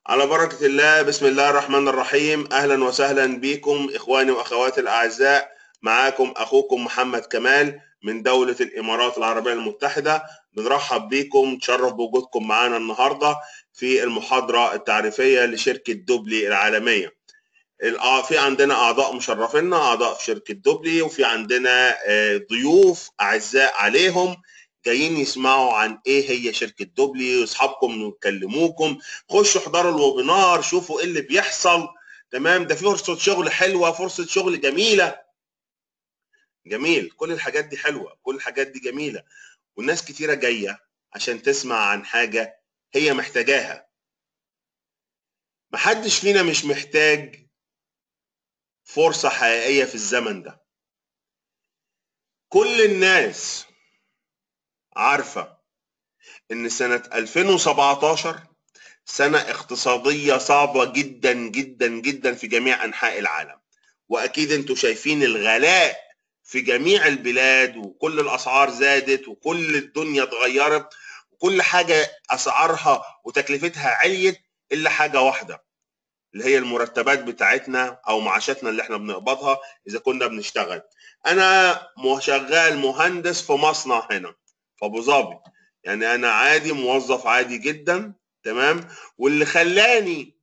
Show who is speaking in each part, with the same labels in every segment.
Speaker 1: على بركة الله بسم الله الرحمن الرحيم أهلا وسهلا بكم إخواني وأخواتي الأعزاء معاكم أخوكم محمد كمال من دولة الإمارات العربية المتحدة بنرحب بكم تشرف بوجودكم معانا النهاردة في المحاضرة التعريفية لشركة دوبلي العالمية في عندنا أعضاء مشرفينا أعضاء في شركة دوبلي وفي عندنا ضيوف أعزاء عليهم جايين يسمعوا عن ايه هي شركه دوبلي واصحابكم يكلموكم خشوا احضروا الويبينار شوفوا ايه اللي بيحصل تمام ده في فرصه شغل حلوه فرصه شغل جميله جميل كل الحاجات دي حلوه كل الحاجات دي جميله والناس كتيره جايه عشان تسمع عن حاجه هي محتاجاها محدش فينا مش محتاج فرصه حقيقيه في الزمن ده كل الناس عارفة إن سنة 2017 سنة اقتصادية صعبة جدا جدا جدا في جميع أنحاء العالم وأكيد أنتوا شايفين الغلاء في جميع البلاد وكل الأسعار زادت وكل الدنيا اتغيرت وكل حاجة أسعارها وتكلفتها عليت إلا حاجة واحدة اللي هي المرتبات بتاعتنا أو معاشاتنا اللي احنا بنقبضها إذا كنا بنشتغل أنا شغال مهندس في مصنع هنا في ابو ظبي يعني انا عادي موظف عادي جدا تمام واللي خلاني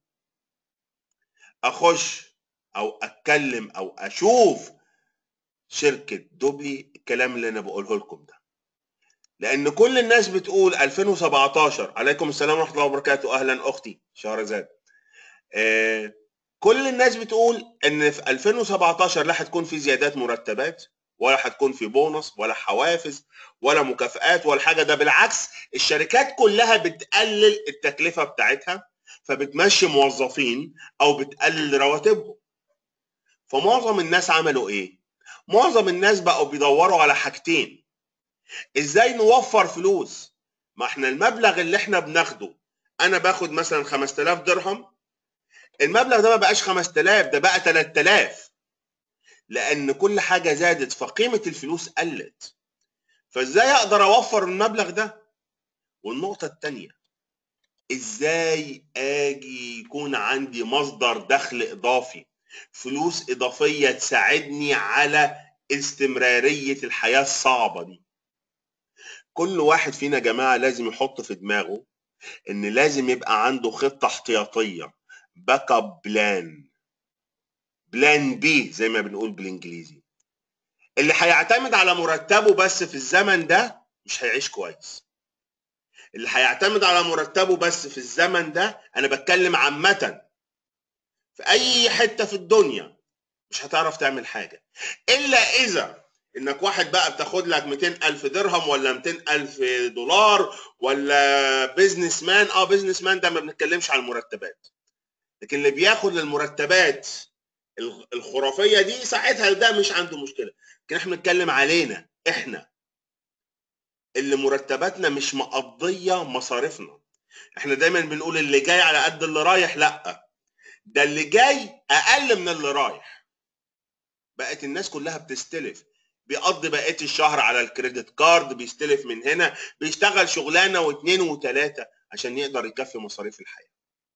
Speaker 1: اخش او اتكلم او اشوف شركه دوبلي الكلام اللي انا بقوله لكم ده لان كل الناس بتقول 2017 عليكم السلام ورحمه الله وبركاته اهلا اختي شهرزاد آه كل الناس بتقول ان في 2017 لا هتكون في زيادات مرتبات ولا هتكون في بونص ولا حوافز ولا مكافآت ولا حاجه ده بالعكس الشركات كلها بتقلل التكلفه بتاعتها فبتمشي موظفين او بتقلل رواتبهم فمعظم الناس عملوا ايه معظم الناس بقوا بيدوروا على حاجتين ازاي نوفر فلوس ما احنا المبلغ اللي احنا بناخده انا باخد مثلا 5000 درهم المبلغ ده ما بقاش 5000 ده بقى 3000 لان كل حاجه زادت فقيمه الفلوس قلت فازاي اقدر اوفر المبلغ ده والنقطه الثانيه ازاي اجي يكون عندي مصدر دخل اضافي فلوس اضافيه تساعدني على استمراريه الحياه الصعبه دي كل واحد فينا يا جماعه لازم يحط في دماغه ان لازم يبقى عنده خطه احتياطيه باك اب بلان بلان بي زي ما بنقول بالانجليزي اللي هيعتمد على مرتبه بس في الزمن ده مش هيعيش كويس اللي هيعتمد على مرتبه بس في الزمن ده انا بتكلم عامة في اي حتة في الدنيا مش هتعرف تعمل حاجة الا اذا انك واحد بقى بتاخد لك 200 الف درهم ولا 200 الف دولار ولا بيزنس مان اه بيزنس مان ده ما بنتكلمش على المرتبات لكن اللي بياخد المرتبات الخرافيه دي ساعتها ده مش عنده مشكله لكن احنا بنتكلم علينا احنا اللي مرتباتنا مش مقضيه مصاريفنا احنا دايما بنقول اللي جاي على قد اللي رايح لا ده اللي جاي اقل من اللي رايح بقت الناس كلها بتستلف بيقضي بقيه الشهر على الكريدت كارد بيستلف من هنا بيشتغل شغلانه واثنين وثلاثه عشان يقدر يكفي مصاريف الحياه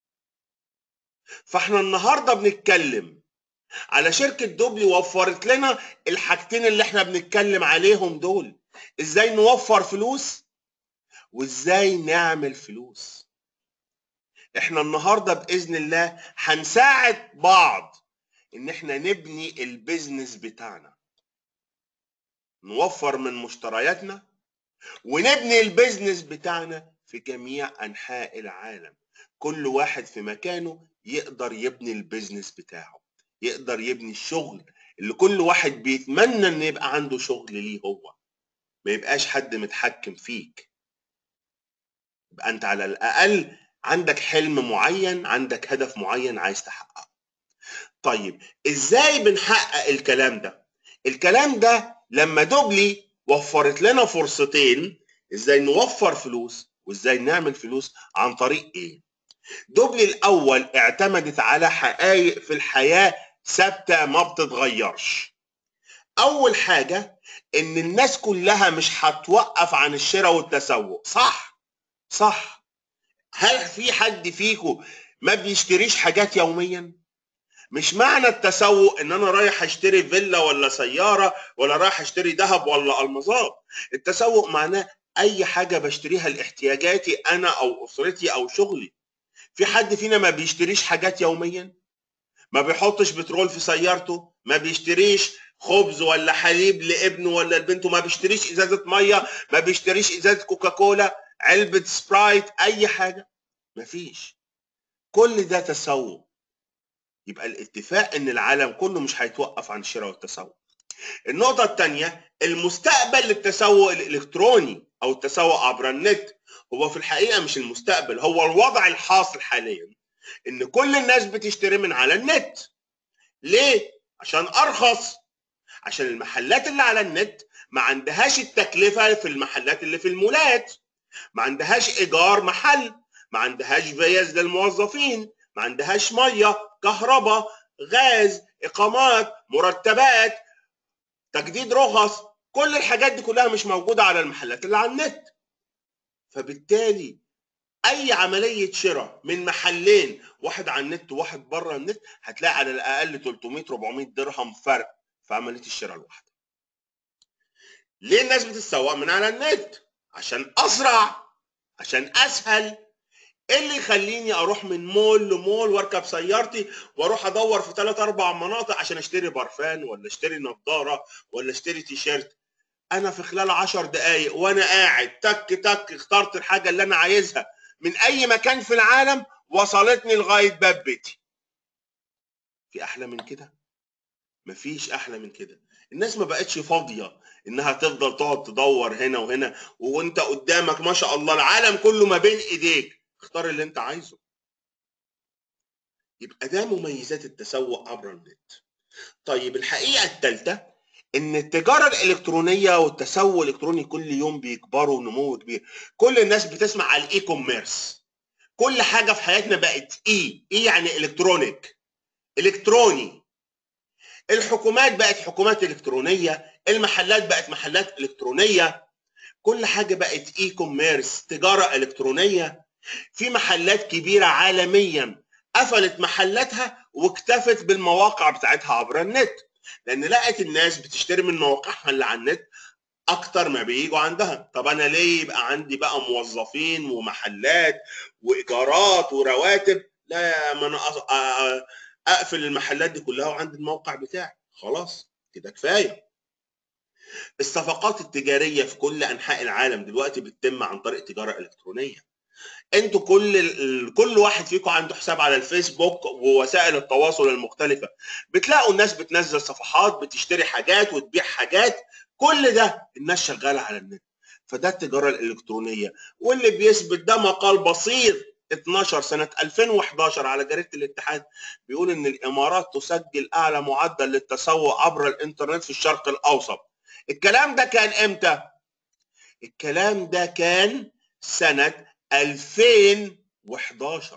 Speaker 1: فاحنا النهارده بنتكلم على شركة دوبلي وفرت لنا الحاجتين اللي احنا بنتكلم عليهم دول ازاي نوفر فلوس وازاي نعمل فلوس احنا النهاردة بإذن الله هنساعد بعض ان احنا نبني البيزنس بتاعنا نوفر من مشترياتنا ونبني البيزنس بتاعنا في جميع انحاء العالم كل واحد في مكانه يقدر يبني البيزنس بتاعه يقدر يبني الشغل اللي كل واحد بيتمنى ان يبقى عنده شغل ليه هو ما يبقاش حد متحكم فيك يبقى انت على الاقل عندك حلم معين عندك هدف معين عايز تحققه طيب ازاي بنحقق الكلام ده الكلام ده لما دوبلي وفرت لنا فرصتين ازاي نوفر فلوس وازاي نعمل فلوس عن طريق ايه دوبلي الاول اعتمدت على حقائق في الحياه ثابته ما بتتغيرش اول حاجه ان الناس كلها مش هتوقف عن الشراء والتسوق صح صح هل في حد فيكم ما بيشتريش حاجات يوميا مش معنى التسوق ان انا رايح اشتري فيلا ولا سياره ولا رايح اشتري ذهب ولا المظات التسوق معناه اي حاجه بشتريها لاحتياجاتي انا او اسرتي او شغلي في حد فينا ما بيشتريش حاجات يوميا ما بيحطش بترول في سيارته ما بيشتريش خبز ولا حليب لابنه ولا لبنته ما بيشتريش ازازه ميه ما بيشتريش ازازه كوكاكولا علبه سبرايت اي حاجه مفيش كل ده تسوق يبقى الاتفاق ان العالم كله مش هيتوقف عن الشراء والتسوق النقطة الثانية المستقبل للتسوق الإلكتروني أو التسوق عبر النت هو في الحقيقة مش المستقبل هو الوضع الحاصل حاليا إن كل الناس بتشتري من على النت ليه؟ عشان أرخص عشان المحلات اللي على النت ما عندهاش التكلفة في المحلات اللي في المولات ما عندهاش إيجار محل ما عندهاش فيز للموظفين ما عندهاش مية كهرباء غاز إقامات مرتبات تجديد رخص كل الحاجات دي كلها مش موجودة على المحلات اللي على النت فبالتالي اي عمليه شراء من محلين واحد على النت وواحد بره النت هتلاقي على الاقل 300 400 درهم فرق في عمليه الشراء الواحده ليه الناس بتتسوق من على النت عشان اسرع عشان اسهل ايه اللي يخليني اروح من مول لمول واركب سيارتي واروح ادور في ثلاث اربع مناطق عشان اشتري برفان ولا اشتري نظاره ولا اشتري تيشيرت انا في خلال عشر دقايق وانا قاعد تك تك اخترت الحاجه اللي انا عايزها من اي مكان في العالم وصلتني لغايه باب بيتي في احلى من كده مفيش احلى من كده الناس ما بقتش فاضيه انها تفضل تقعد تدور هنا وهنا وانت قدامك ما شاء الله العالم كله ما بين ايديك اختار اللي انت عايزه يبقى ده مميزات التسوق عبر النت طيب الحقيقه الثالثه ان التجاره الالكترونيه والتسوق الالكتروني كل يوم بيكبروا نمو كبير كل الناس بتسمع على الاي كوميرس كل حاجه في حياتنا بقت اي اي يعني الكترونيك الكتروني الحكومات بقت حكومات الكترونيه المحلات بقت محلات الكترونيه كل حاجه بقت اي كوميرس تجاره الكترونيه في محلات كبيره عالميا قفلت محلاتها واكتفت بالمواقع بتاعتها عبر النت لان لقت الناس بتشتري من مواقعها اللي على النت اكتر ما بييجوا عندها طب انا ليه يبقى عندي بقى موظفين ومحلات وايجارات ورواتب لا ما انا اقفل المحلات دي كلها وعندي الموقع بتاعي خلاص كده كفايه الصفقات التجاريه في كل انحاء العالم دلوقتي بتتم عن طريق تجاره الكترونيه انتوا كل كل واحد فيكم عنده حساب على الفيسبوك ووسائل التواصل المختلفه بتلاقوا الناس بتنزل صفحات بتشتري حاجات وتبيع حاجات كل ده الناس شغاله على النت فده التجاره الالكترونيه واللي بيثبت ده مقال بسيط 12 سنه 2011 على جريده الاتحاد بيقول ان الامارات تسجل اعلى معدل للتسوق عبر الانترنت في الشرق الاوسط الكلام ده كان امتى الكلام ده كان سنه 2011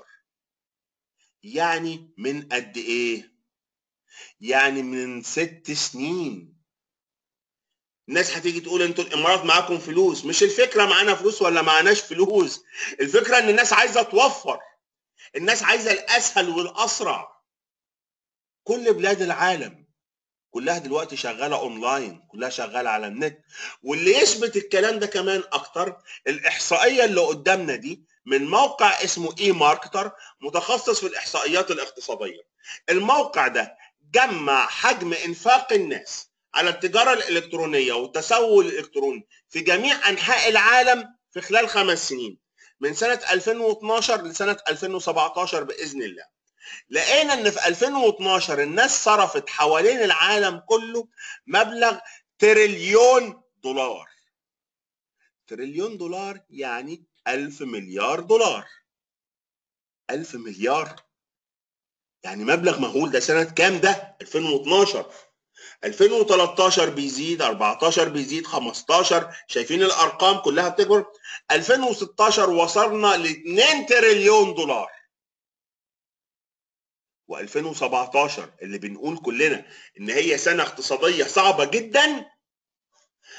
Speaker 1: يعني من قد ايه يعني من ست سنين الناس هتيجي تقول انتوا الامارات معاكم فلوس مش الفكره معانا فلوس ولا معناش فلوس الفكره ان الناس عايزه توفر الناس عايزه الاسهل والاسرع كل بلاد العالم كلها دلوقتي شغاله اونلاين كلها شغاله على النت واللي يثبت الكلام ده كمان اكتر الاحصائيه اللي قدامنا دي من موقع اسمه اي ماركتر متخصص في الاحصائيات الاقتصاديه الموقع ده جمع حجم انفاق الناس على التجاره الالكترونيه والتسوق الالكتروني في جميع انحاء العالم في خلال خمس سنين من سنه 2012 لسنه 2017 باذن الله لقينا ان في 2012 الناس صرفت حوالين العالم كله مبلغ تريليون دولار تريليون دولار يعني ألف مليار دولار ألف مليار يعني مبلغ مهول ده سنة كام ده 2012 2013 بيزيد 14 بيزيد 15 شايفين الارقام كلها بتكبر 2016 وصلنا ل 2 تريليون دولار و2017 اللي بنقول كلنا ان هي سنه اقتصاديه صعبه جدا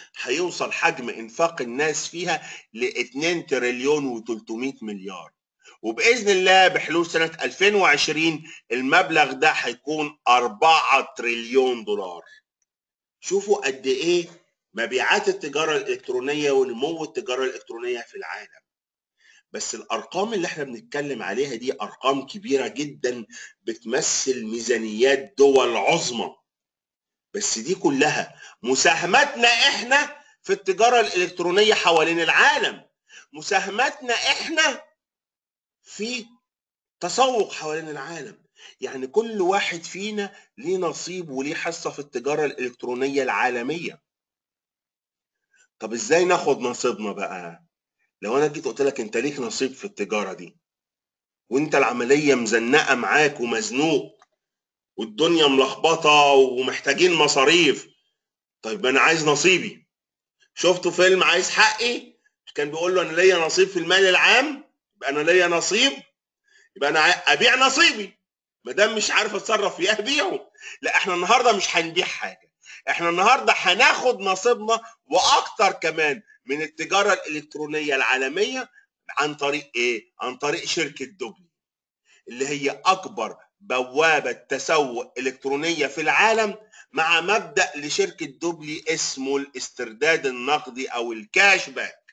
Speaker 1: هيوصل حجم انفاق الناس فيها ل 2 تريليون و300 مليار وباذن الله بحلول سنه 2020 المبلغ ده هيكون 4 تريليون دولار شوفوا قد ايه مبيعات التجاره الالكترونيه ونمو التجاره الالكترونيه في العالم بس الارقام اللي احنا بنتكلم عليها دي ارقام كبيره جدا بتمثل ميزانيات دول عظمى بس دي كلها مساهمتنا احنا في التجاره الالكترونيه حوالين العالم مساهمتنا احنا في تسوق حوالين العالم يعني كل واحد فينا ليه نصيب وليه حصه في التجاره الالكترونيه العالميه طب ازاي ناخد نصيبنا بقى لو انا جيت قلت لك انت ليك نصيب في التجاره دي وانت العمليه مزنقه معاك ومزنوق والدنيا ملخبطه ومحتاجين مصاريف طيب انا عايز نصيبي شفتوا فيلم عايز حقي كان بيقول له انا ليا نصيب في المال العام يبقى انا ليا نصيب يبقى انا ابيع نصيبي ما دام مش عارف اتصرف فيه ابيعه لا احنا النهارده مش هنبيع حاجه احنا النهارده هناخد نصيبنا واكتر كمان من التجاره الالكترونيه العالميه عن طريق ايه عن طريق شركه دوبلي اللي هي اكبر بوابه تسوق الكترونيه في العالم مع مبدا لشركه دوبلي اسمه الاسترداد النقدي او الكاش باك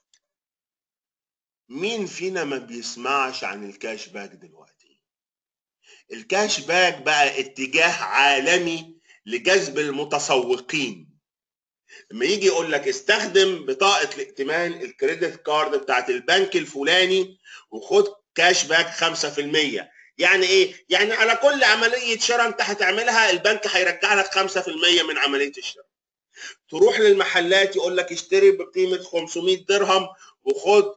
Speaker 1: مين فينا ما بيسمعش عن الكاش باك دلوقتي الكاش باك بقى اتجاه عالمي لجذب المتسوقين لما يجي يقول لك استخدم بطاقه الائتمان الكريدت كارد بتاعت البنك الفلاني وخد كاش باك 5% يعني ايه؟ يعني على كل عمليه شراء انت هتعملها البنك هيرجع لك 5% من عمليه الشراء. تروح للمحلات يقول لك اشتري بقيمه 500 درهم وخد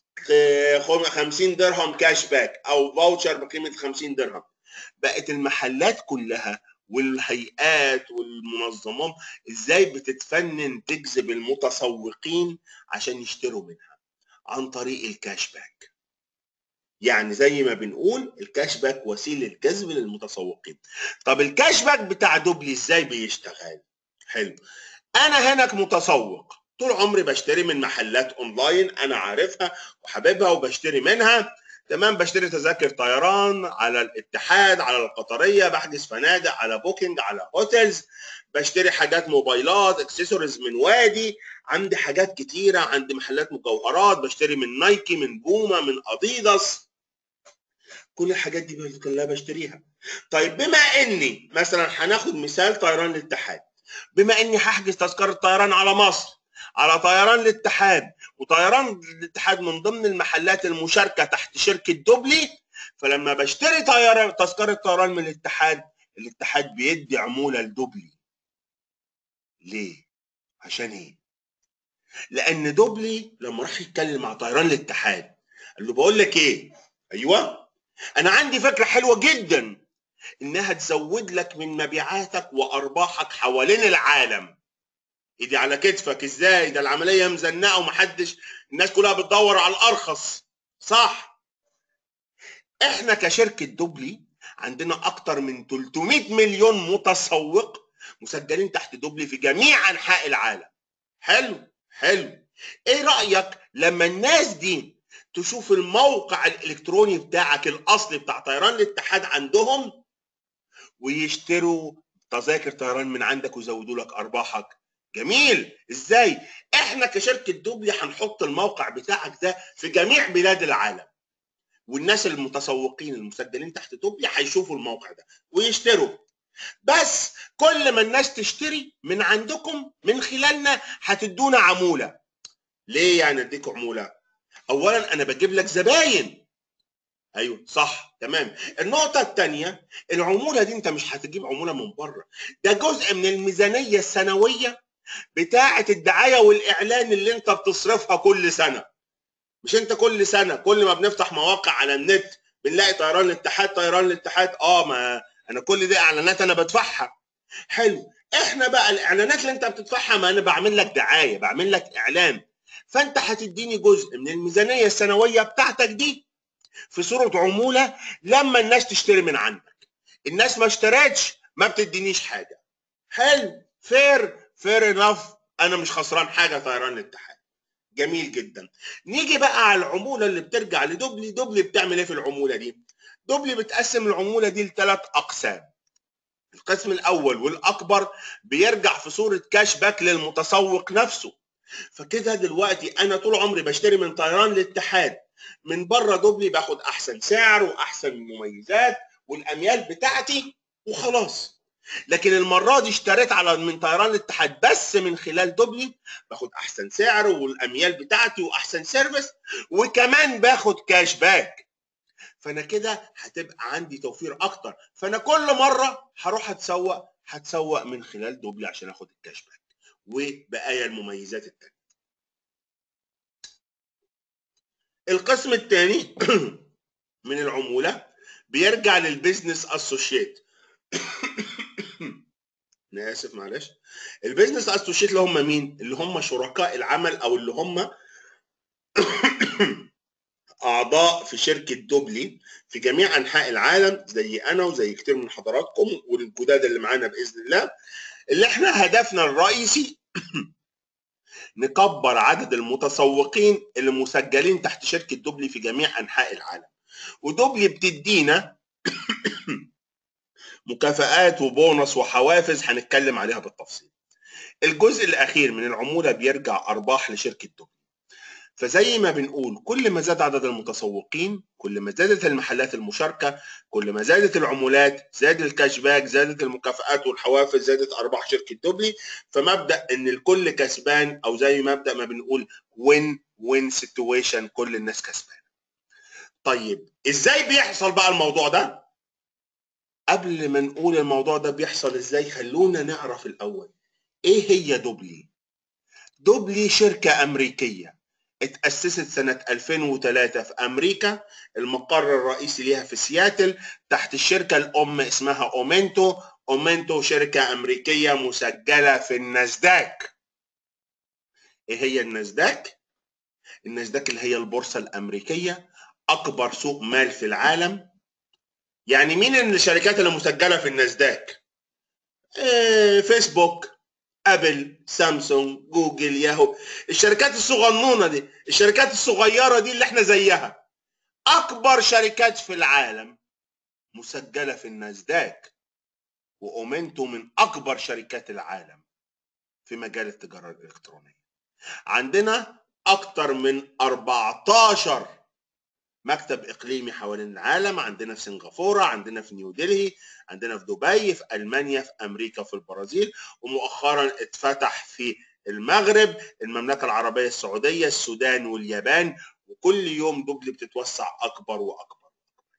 Speaker 1: 50 درهم كاش باك او فاوتشر بقيمه 50 درهم. بقت المحلات كلها والهيئات والمنظمات ازاي بتتفنن تجذب المتسوقين عشان يشتروا منها عن طريق الكاش باك يعني زي ما بنقول الكاش باك وسيله جذب للمتسوقين طب الكاش باك بتاع دوبلي ازاي بيشتغل حلو انا هناك متسوق طول عمري بشتري من محلات اونلاين انا عارفها وحاببها وبشتري منها تمام بشتري تذاكر طيران على الاتحاد على القطريه بحجز فنادق على بوكينج على هوتيلز بشتري حاجات موبايلات اكسسوارز من وادي عندي حاجات كتيره عندي محلات مجوهرات بشتري من نايكي من بوما من اديداس كل الحاجات دي كلها بشتريها طيب بما اني مثلا هناخد مثال طيران الاتحاد بما اني هحجز تذكره طيران على مصر على طيران الاتحاد وطيران الاتحاد من ضمن المحلات المشاركه تحت شركه دوبلي فلما بشتري طيران تذكره طيران من الاتحاد الاتحاد بيدي عموله لدوبلي ليه عشان ايه لان دوبلي لما راح يتكلم مع طيران الاتحاد قال له بقول لك ايه ايوه انا عندي فكره حلوه جدا انها تزود لك من مبيعاتك وارباحك حوالين العالم ايدي على كتفك ازاي ده العمليه مزنقه ومحدش الناس كلها بتدور على الارخص صح احنا كشركه دوبلي عندنا اكتر من 300 مليون متسوق مسجلين تحت دوبلي في جميع انحاء العالم حلو حلو ايه رايك لما الناس دي تشوف الموقع الالكتروني بتاعك الاصلي بتاع طيران الاتحاد عندهم ويشتروا تذاكر طيران من عندك ويزودوا لك ارباحك جميل ازاي احنا كشركه دوبلي هنحط الموقع بتاعك ده في جميع بلاد العالم والناس المتسوقين المسجلين تحت دوبلي هيشوفوا الموقع ده ويشتروا بس كل ما الناس تشتري من عندكم من خلالنا هتدونا عموله ليه يعني اديكوا عموله اولا انا بجيب لك زباين ايوه صح تمام النقطه الثانيه العموله دي انت مش هتجيب عموله من بره ده جزء من الميزانيه السنويه بتاعه الدعايه والاعلان اللي انت بتصرفها كل سنه مش انت كل سنه كل ما بنفتح مواقع على النت بنلاقي طيران الاتحاد طيران الاتحاد اه ما انا كل دي اعلانات انا بدفعها حلو احنا بقى الاعلانات اللي انت بتدفعها ما انا بعمل لك دعايه بعمل لك اعلان فانت هتديني جزء من الميزانيه السنويه بتاعتك دي في صوره عموله لما الناس تشتري من عندك الناس ما اشترتش ما بتدينيش حاجه حلو فير فير انف انا مش خسران حاجه طيران الاتحاد جميل جدا نيجي بقى على العموله اللي بترجع لدوبلي دوبلي بتعمل ايه في العموله دي دوبلي بتقسم العموله دي لثلاث اقسام القسم الاول والاكبر بيرجع في صوره كاش باك للمتسوق نفسه فكده دلوقتي انا طول عمري بشتري من طيران الاتحاد من بره دوبلي باخد احسن سعر واحسن مميزات والاميال بتاعتي وخلاص لكن المره دي اشتريت على من طيران الاتحاد بس من خلال دوبلي باخد احسن سعر والاميال بتاعتي واحسن سيرفيس وكمان باخد كاش باك فانا كده هتبقى عندي توفير اكتر فانا كل مره هروح اتسوق هتسوق من خلال دوبلي عشان اخد الكاش باك وبقايا المميزات التانية القسم الثاني من العمولة بيرجع للبيزنس اسوشيت انا اسف معلش البيزنس اسوشيت اللي هم مين اللي هم شركاء العمل او اللي هم اعضاء في شركه دوبلي في جميع انحاء العالم زي انا وزي كتير من حضراتكم والجداد اللي معانا باذن الله اللي احنا هدفنا الرئيسي نكبر عدد المتسوقين اللي مسجلين تحت شركه دوبلي في جميع انحاء العالم ودوبلي بتدينا مكافآت وبونص وحوافز هنتكلم عليها بالتفصيل الجزء الاخير من العموله بيرجع ارباح لشركه دوبلي فزي ما بنقول كل ما زاد عدد المتسوقين كل ما زادت المحلات المشاركة كل ما زادت العمولات زاد الكاش باك زادت المكافآت والحوافز زادت أرباح شركة دوبلي فمبدأ إن الكل كسبان أو زي مبدأ ما بنقول وين وين سيتويشن كل الناس كسبانة طيب إزاي بيحصل بقى الموضوع ده؟ قبل ما نقول الموضوع ده بيحصل إزاي خلونا نعرف الأول إيه هي دوبلي؟ دوبلي شركة أمريكية اتأسست سنة 2003 في أمريكا المقر الرئيسي ليها في سياتل تحت الشركة الأم اسمها أومنتو أومنتو شركة أمريكية مسجلة في الناسداك إيه هي الناسداك؟ الناسداك اللي هي البورصة الأمريكية أكبر سوق مال في العالم يعني مين الشركات اللي مسجلة في الناسداك؟ إيه فيسبوك ابل سامسونج جوجل ياهو الشركات الصغنونه دي الشركات الصغيره دي اللي احنا زيها اكبر شركات في العالم مسجله في الناسداك واومنتو من اكبر شركات العالم في مجال التجاره الالكترونيه عندنا اكتر من 14 مكتب اقليمي حوالين العالم عندنا في سنغافوره عندنا في نيودلهي عندنا في دبي في المانيا في امريكا في البرازيل ومؤخرا اتفتح في المغرب المملكه العربيه السعوديه السودان واليابان وكل يوم دبل بتتوسع اكبر واكبر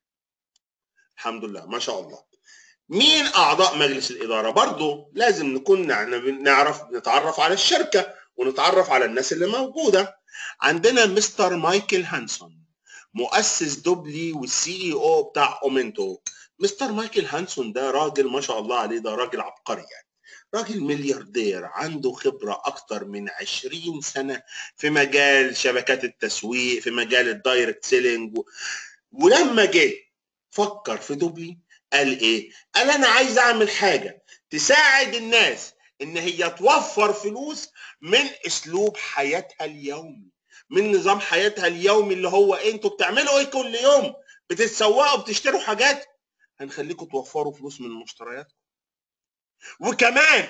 Speaker 1: الحمد لله ما شاء الله مين اعضاء مجلس الاداره برضه لازم نكون نعرف نتعرف على الشركه ونتعرف على الناس اللي موجوده عندنا مستر مايكل هانسون مؤسس دوبلي والسي اي او بتاع اومنتو مستر مايكل هانسون ده راجل ما شاء الله عليه ده راجل عبقري يعني راجل ملياردير عنده خبرة أكتر من 20 سنة في مجال شبكات التسويق في مجال الدايركت سيلينج و... ولما جه فكر في دوبلي قال إيه؟ قال أنا عايز أعمل حاجة تساعد الناس إن هي توفر فلوس من أسلوب حياتها اليومي من نظام حياتها اليومي اللي هو إيه؟ انتوا بتعملوا ايه كل يوم بتتسوقوا بتشتروا حاجات هنخليكم توفروا فلوس من مشترياتكم وكمان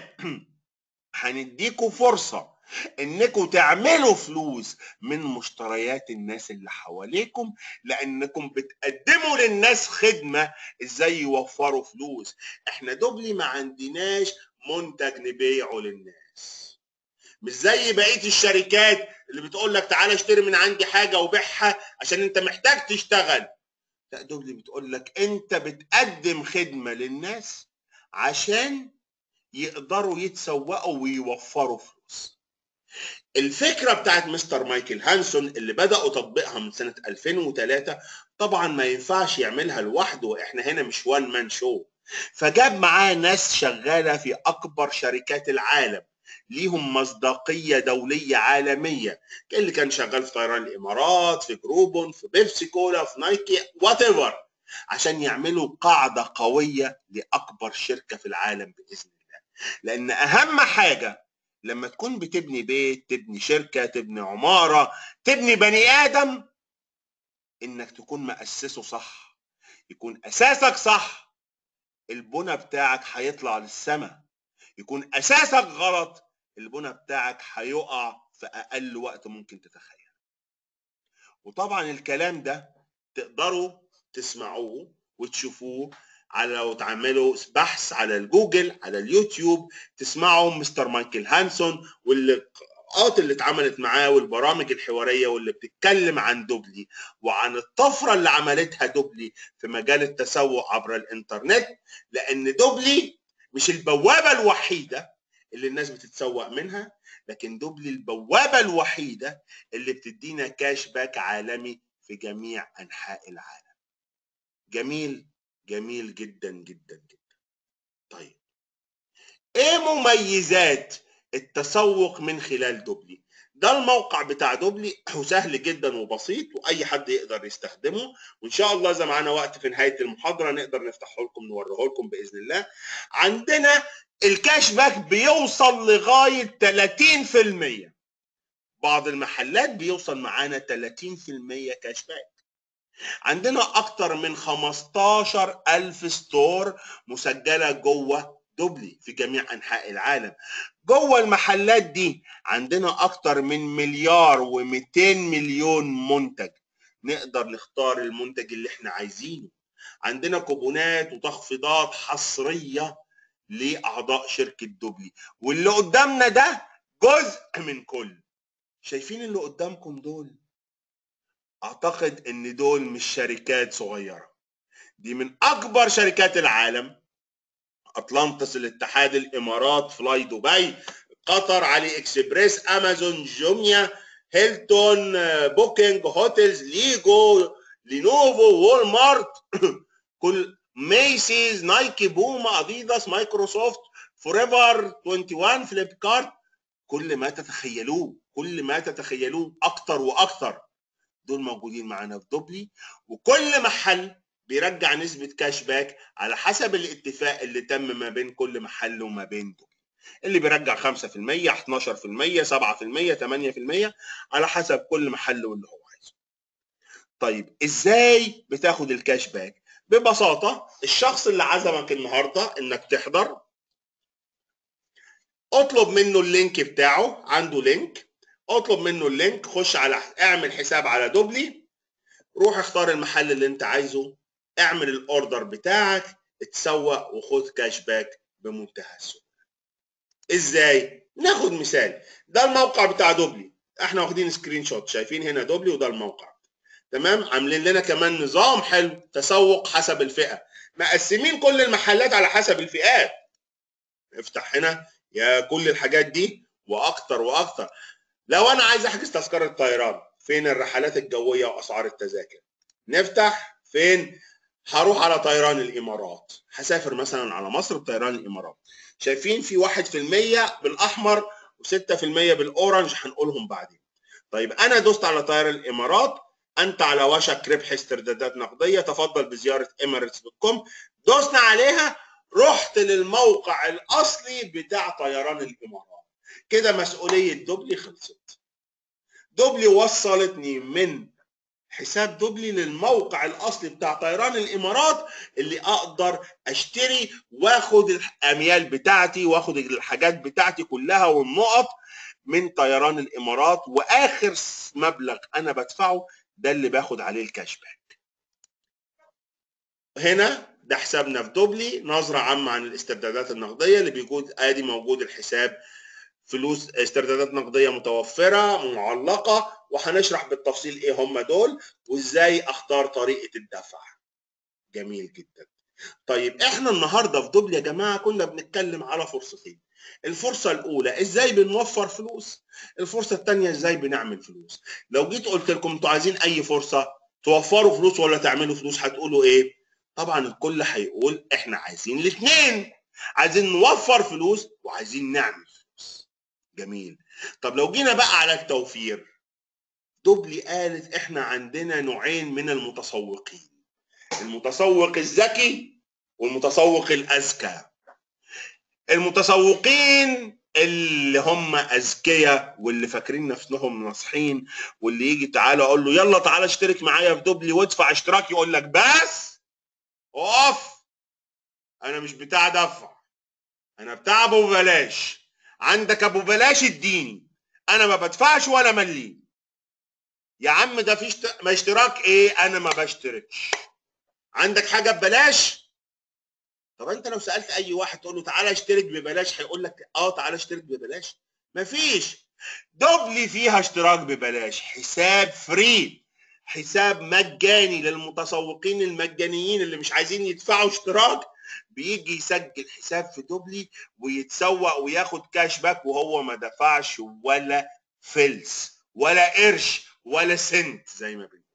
Speaker 1: هنديكم فرصة انكم تعملوا فلوس من مشتريات الناس اللي حواليكم لانكم بتقدموا للناس خدمة ازاي يوفروا فلوس احنا دوبلي ما عندناش منتج نبيعه للناس مش زي بقيه الشركات اللي بتقول لك تعالى اشتري من عندي حاجه وبيعها عشان انت محتاج تشتغل لا دول بتقول لك انت بتقدم خدمه للناس عشان يقدروا يتسوقوا ويوفروا فلوس الفكره بتاعت مستر مايكل هانسون اللي بداوا تطبيقها من سنه 2003 طبعا ما ينفعش يعملها لوحده احنا هنا مش وان مان شو فجاب معاه ناس شغاله في اكبر شركات العالم ليهم مصداقيه دوليه عالميه اللي كان شغال في طيران الامارات في جروبون في بيبسي كولا في نايكي وات ايفر عشان يعملوا قاعده قويه لاكبر شركه في العالم باذن الله لان اهم حاجه لما تكون بتبني بيت تبني شركه تبني عماره تبني بني ادم انك تكون مؤسسه صح يكون اساسك صح البنى بتاعك هيطلع للسماء يكون اساسك غلط البنى بتاعك هيقع في اقل وقت ممكن تتخيل وطبعا الكلام ده تقدروا تسمعوه وتشوفوه على لو تعملوا بحث على الجوجل على اليوتيوب تسمعوا مستر مايكل هانسون واللقاءات اللي اتعملت معاه والبرامج الحواريه واللي بتتكلم عن دوبلي وعن الطفره اللي عملتها دوبلي في مجال التسوق عبر الانترنت لان دوبلي مش البوابه الوحيده اللي الناس بتتسوق منها لكن دوبلي البوابه الوحيده اللي بتدينا كاش باك عالمي في جميع انحاء العالم جميل جميل جدا جدا جدا طيب ايه مميزات التسوق من خلال دوبلي ده الموقع بتاع دوبلي وسهل جدا وبسيط واي حد يقدر يستخدمه وان شاء الله اذا معانا وقت في نهايه المحاضره نقدر نفتحه لكم نوريه لكم باذن الله عندنا الكاش باك بيوصل لغايه 30% بعض المحلات بيوصل معانا 30% كاش باك عندنا اكتر من 15 الف ستور مسجله جوه دوبلي في جميع انحاء العالم جوه المحلات دي عندنا اكتر من مليار و200 مليون منتج نقدر نختار المنتج اللي احنا عايزينه عندنا كوبونات وتخفيضات حصريه لاعضاء شركه دوبلي واللي قدامنا ده جزء من كل شايفين اللي قدامكم دول اعتقد ان دول مش شركات صغيره دي من اكبر شركات العالم اطلانتس الاتحاد الامارات فلاي دبي قطر علي اكسبريس امازون جوميا هيلتون بوكينج هوتيلز ليجو لينوفو وول مارت كل ميسيز نايكي بوما اديداس مايكروسوفت فوريفر 21 فليب كارت كل ما تتخيلوه كل ما تتخيلوه اكتر واكتر دول موجودين معانا في دوبلي وكل محل بيرجع نسبة كاش باك على حسب الاتفاق اللي تم ما بين كل محل وما بين دول اللي بيرجع 5% 12% 7% 8% على حسب كل محل واللي هو عايزه طيب ازاي بتاخد الكاش باك ببساطة الشخص اللي عزمك النهاردة انك تحضر اطلب منه اللينك بتاعه عنده لينك اطلب منه اللينك خش على اعمل حساب على دوبلي روح اختار المحل اللي انت عايزه اعمل الاوردر بتاعك اتسوق وخد كاش باك بمنتهى السهوله ازاي ناخد مثال ده الموقع بتاع دوبلي احنا واخدين سكرين شوت شايفين هنا دوبلي وده الموقع تمام عاملين لنا كمان نظام حلو تسوق حسب الفئه مقسمين كل المحلات على حسب الفئات افتح هنا يا كل الحاجات دي واكتر واكتر لو انا عايز احجز تذكره طيران فين الرحلات الجويه واسعار التذاكر نفتح فين هروح على طيران الامارات هسافر مثلا على مصر بطيران الامارات شايفين في 1% بالاحمر و6% بالاورنج هنقولهم بعدين طيب انا دوست على طيران الامارات انت على وشك ربح استردادات نقديه تفضل بزياره emirates دوت كوم دوسنا عليها رحت للموقع الاصلي بتاع طيران الامارات كده مسؤوليه دوبلي خلصت دوبلي وصلتني من حساب دوبلي للموقع الاصلي بتاع طيران الامارات اللي اقدر اشتري واخد الاميال بتاعتي واخد الحاجات بتاعتي كلها والنقط من طيران الامارات واخر مبلغ انا بدفعه ده اللي باخد عليه الكاش باك هنا ده حسابنا في دوبلي نظره عامه عن الاستردادات النقديه اللي بيجود ادي موجود الحساب فلوس استردادات نقديه متوفره معلقه وهنشرح بالتفصيل ايه هم دول وازاي اختار طريقه الدفع جميل جدا طيب احنا النهارده في دوبل يا جماعه كنا بنتكلم على فرصتين الفرصه الاولى ازاي بنوفر فلوس الفرصه الثانيه ازاي بنعمل فلوس لو جيت قلت لكم انتوا عايزين اي فرصه توفروا فلوس ولا تعملوا فلوس هتقولوا ايه طبعا الكل هيقول احنا عايزين الاثنين عايزين نوفر فلوس وعايزين نعمل فلوس جميل طب لو جينا بقى على التوفير دوبلي قالت احنا عندنا نوعين من المتسوقين المتسوق الذكي والمتسوق الاذكى المتسوقين اللي هم اذكياء واللي فاكرين نفسهم ناصحين واللي يجي تعالى اقول له يلا تعالى اشترك معايا في دوبلي وادفع اشتراك يقول لك بس اقف انا مش بتاع دفع انا بتاع ابو بلاش عندك ابو بلاش اديني انا ما بدفعش ولا مليم يا عم ده في اشت... ما اشتراك ايه انا ما بشتركش عندك حاجه ببلاش طب انت لو سالت اي واحد تقول له تعالى اشترك ببلاش هيقول لك اه تعالى اشترك ببلاش مفيش دوبلي فيها اشتراك ببلاش حساب فري حساب مجاني للمتسوقين المجانيين اللي مش عايزين يدفعوا اشتراك بيجي يسجل حساب في دوبلي ويتسوق وياخد كاش باك وهو ما دفعش ولا فلس ولا قرش ولا سنت زي ما بنقول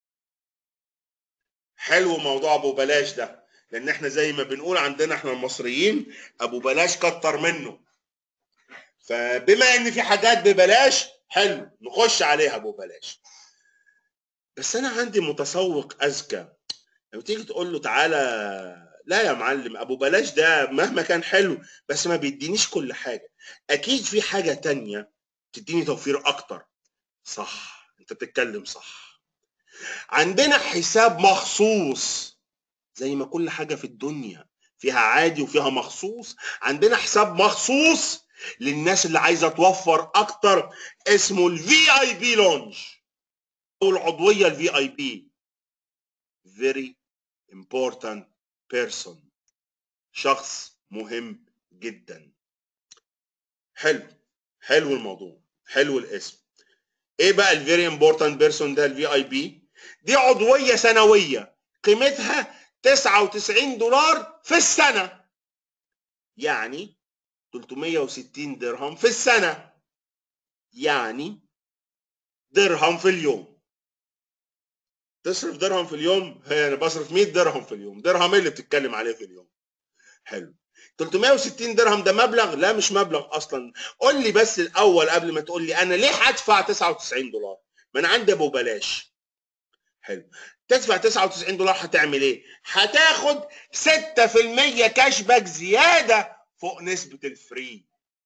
Speaker 1: حلو موضوع ابو بلاش ده لان احنا زي ما بنقول عندنا احنا المصريين ابو بلاش كتر منه فبما ان في حاجات ببلاش حلو نخش عليها ابو بلاش بس انا عندي متسوق اذكى لما تيجي تقول له تعالى لا يا معلم ابو بلاش ده مهما كان حلو بس ما بيدينيش كل حاجه اكيد في حاجه تانية تديني توفير اكتر صح انت بتتكلم صح عندنا حساب مخصوص زي ما كل حاجه في الدنيا فيها عادي وفيها مخصوص عندنا حساب مخصوص للناس اللي عايزه توفر اكتر اسمه الفي اي بي لونج او العضويه الفي اي بي very important person شخص مهم جدا حلو حلو الموضوع حلو الاسم ايه بقى الفيري امبورتنت بيرسون ده الفي اي بي دي عضويه سنويه قيمتها 99 دولار في السنه يعني 360 درهم في السنه يعني درهم في اليوم تصرف درهم في اليوم هي انا بصرف 100 درهم في اليوم درهم ايه اللي بتتكلم عليه في اليوم حلو 360 درهم ده مبلغ لا مش مبلغ اصلا قول لي بس الاول قبل ما تقول لي انا ليه هدفع 99 دولار ما انا عندي ابو بلاش حلو تدفع 99 دولار هتعمل ايه هتاخد 6% كاش باك زياده فوق نسبه الفري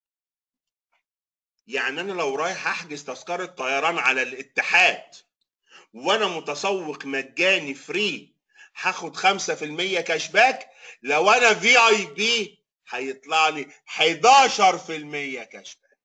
Speaker 1: يعني انا لو رايح احجز تذكره طيران على الاتحاد وانا متسوق مجاني فري هاخد 5% كاش باك لو انا في اي بي هيطلع لي 11% كاش باك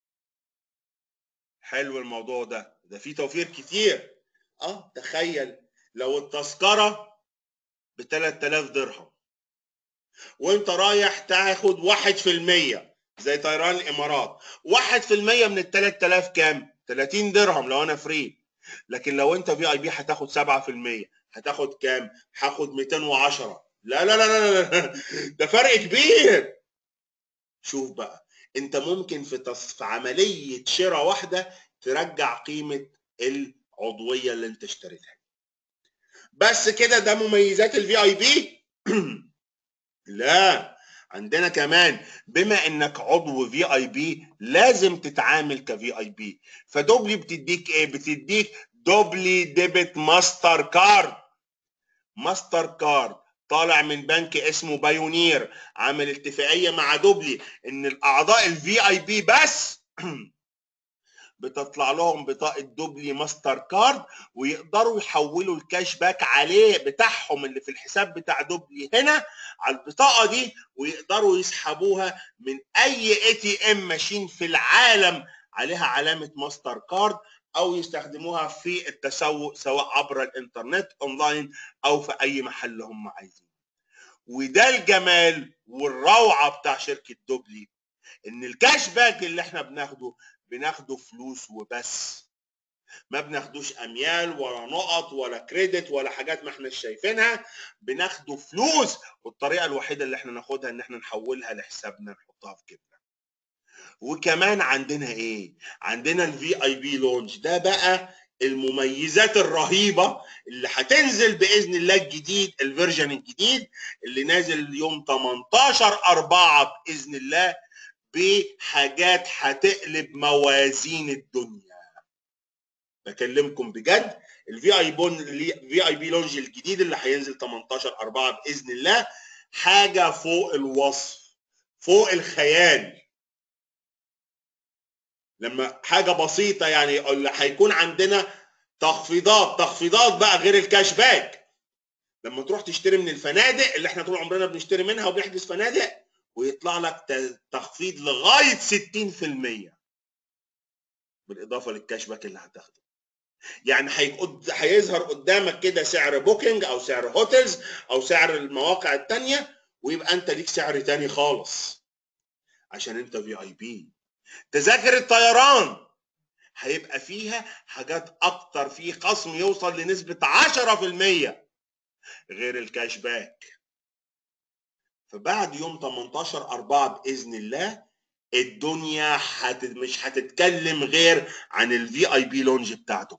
Speaker 1: حلو الموضوع ده ده فيه توفير كتير اه تخيل لو التذكره ب 3000 درهم وانت رايح تاخد 1% زي طيران الامارات 1% من ال 3000 كام 30 درهم لو انا فري لكن لو انت في اي بي هتاخد 7% هتاخد كام هاخد 210 لا لا لا لا لا ده فرق كبير شوف بقى انت ممكن في تص... في عمليه شراء واحده ترجع قيمه العضويه اللي انت اشتريتها بس كده ده مميزات الفي اي بي لا عندنا كمان بما انك عضو في اي بي لازم تتعامل كفي اي بي فدوبلي بتديك ايه بتديك دوبلي ديبت ماستر كارد ماستر كارد طالع من بنك اسمه بايونير عامل اتفاقيه مع دوبلي ان الاعضاء الفي اي بي بس بتطلع لهم بطاقه دوبلي ماستر كارد ويقدروا يحولوا الكاش باك عليه بتاعهم اللي في الحساب بتاع دوبلي هنا على البطاقه دي ويقدروا يسحبوها من اي اي تي ام ماشين في العالم عليها علامه ماستر كارد او يستخدموها في التسوق سواء عبر الانترنت اونلاين او في اي محل هم عايزين وده الجمال والروعه بتاع شركه دوبلي ان الكاش باك اللي احنا بناخده بناخده فلوس وبس ما بناخدوش اميال ولا نقط ولا كريدت ولا حاجات ما احنا شايفينها بناخده فلوس والطريقه الوحيده اللي احنا ناخدها ان احنا نحولها لحسابنا نحطها في جيبنا وكمان عندنا ايه عندنا الفي اي بي لونج ده بقى المميزات الرهيبه اللي هتنزل باذن الله الجديد الفيرجن الجديد اللي نازل يوم 18 4 باذن الله بحاجات هتقلب موازين الدنيا بكلمكم بجد الفي اي بون الفي اي بي لونج الجديد اللي هينزل 18 4 باذن الله حاجه فوق الوصف فوق الخيال لما حاجه بسيطه يعني يقول هيكون عندنا تخفيضات تخفيضات بقى غير الكاش باك لما تروح تشتري من الفنادق اللي احنا طول عمرنا بنشتري منها وبنحجز فنادق ويطلع لك تخفيض لغايه 60% بالاضافه للكاش باك اللي هتاخده يعني هيظهر قدامك كده سعر بوكينج او سعر هوتيلز او سعر المواقع الثانيه ويبقى انت ليك سعر تاني خالص عشان انت في اي بي تذاكر الطيران هيبقى فيها حاجات اكتر في خصم يوصل لنسبه 10% غير الكاش باك فبعد يوم 18 4 باذن الله الدنيا حت... مش هتتكلم غير عن الفي اي بي لونج بتاعته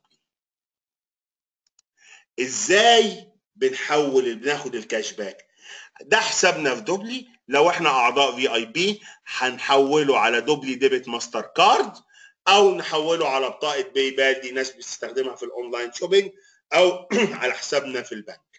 Speaker 1: ازاي بنحول بناخد الكاش باك ده حسابنا في دوبلي لو احنا اعضاء في اي بي هنحوله على دوبلي ديبت ماستر كارد او نحوله على بطاقه باي بال دي ناس بتستخدمها في الاونلاين شوبينج او على حسابنا في البنك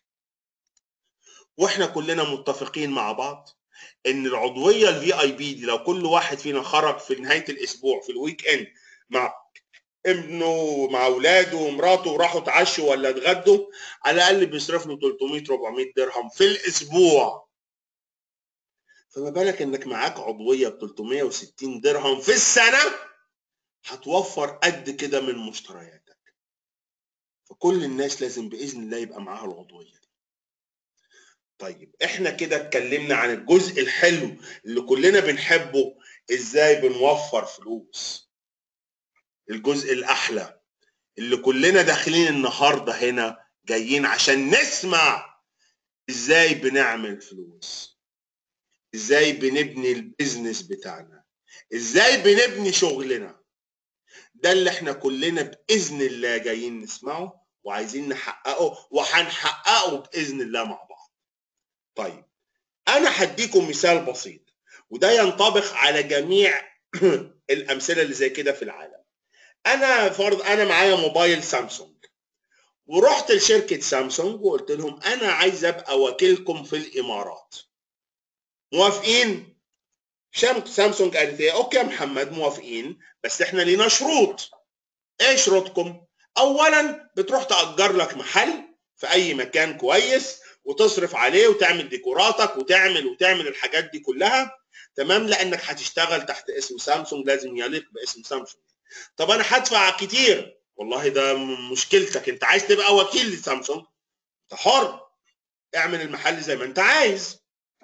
Speaker 1: واحنا كلنا متفقين مع بعض ان العضويه الفي اي بي دي لو كل واحد فينا خرج في نهايه الاسبوع في الويك اند مع ابنه مع اولاده ومراته وراحوا اتعشوا ولا اتغدوا على الاقل بيصرف له 300 400 درهم في الاسبوع فما بالك انك معاك عضويه ب 360 درهم في السنه هتوفر قد كده من مشترياتك فكل الناس لازم باذن الله يبقى معاها العضويه دي طيب احنا كده اتكلمنا عن الجزء الحلو اللي كلنا بنحبه ازاي بنوفر فلوس الجزء الاحلى اللي كلنا داخلين النهارده هنا جايين عشان نسمع ازاي بنعمل فلوس ازاي بنبني البيزنس بتاعنا ازاي بنبني شغلنا ده اللي احنا كلنا باذن الله جايين نسمعه وعايزين نحققه وهنحققه باذن الله مع بعض طيب انا هديكم مثال بسيط وده ينطبق على جميع الامثله اللي زي كده في العالم انا فرض انا معايا موبايل سامسونج ورحت لشركه سامسونج وقلت لهم انا عايز ابقى وكيلكم في الامارات موافقين سامسونج قالت ايه اوكي يا محمد موافقين بس احنا لينا شروط ايه شروطكم اولا بتروح تاجر لك محل في اي مكان كويس وتصرف عليه وتعمل ديكوراتك وتعمل وتعمل الحاجات دي كلها تمام لانك هتشتغل تحت اسم سامسونج لازم يليق باسم سامسونج طب انا هدفع كتير والله ده مشكلتك انت عايز تبقى وكيل لسامسونج انت حر اعمل المحل زي ما انت عايز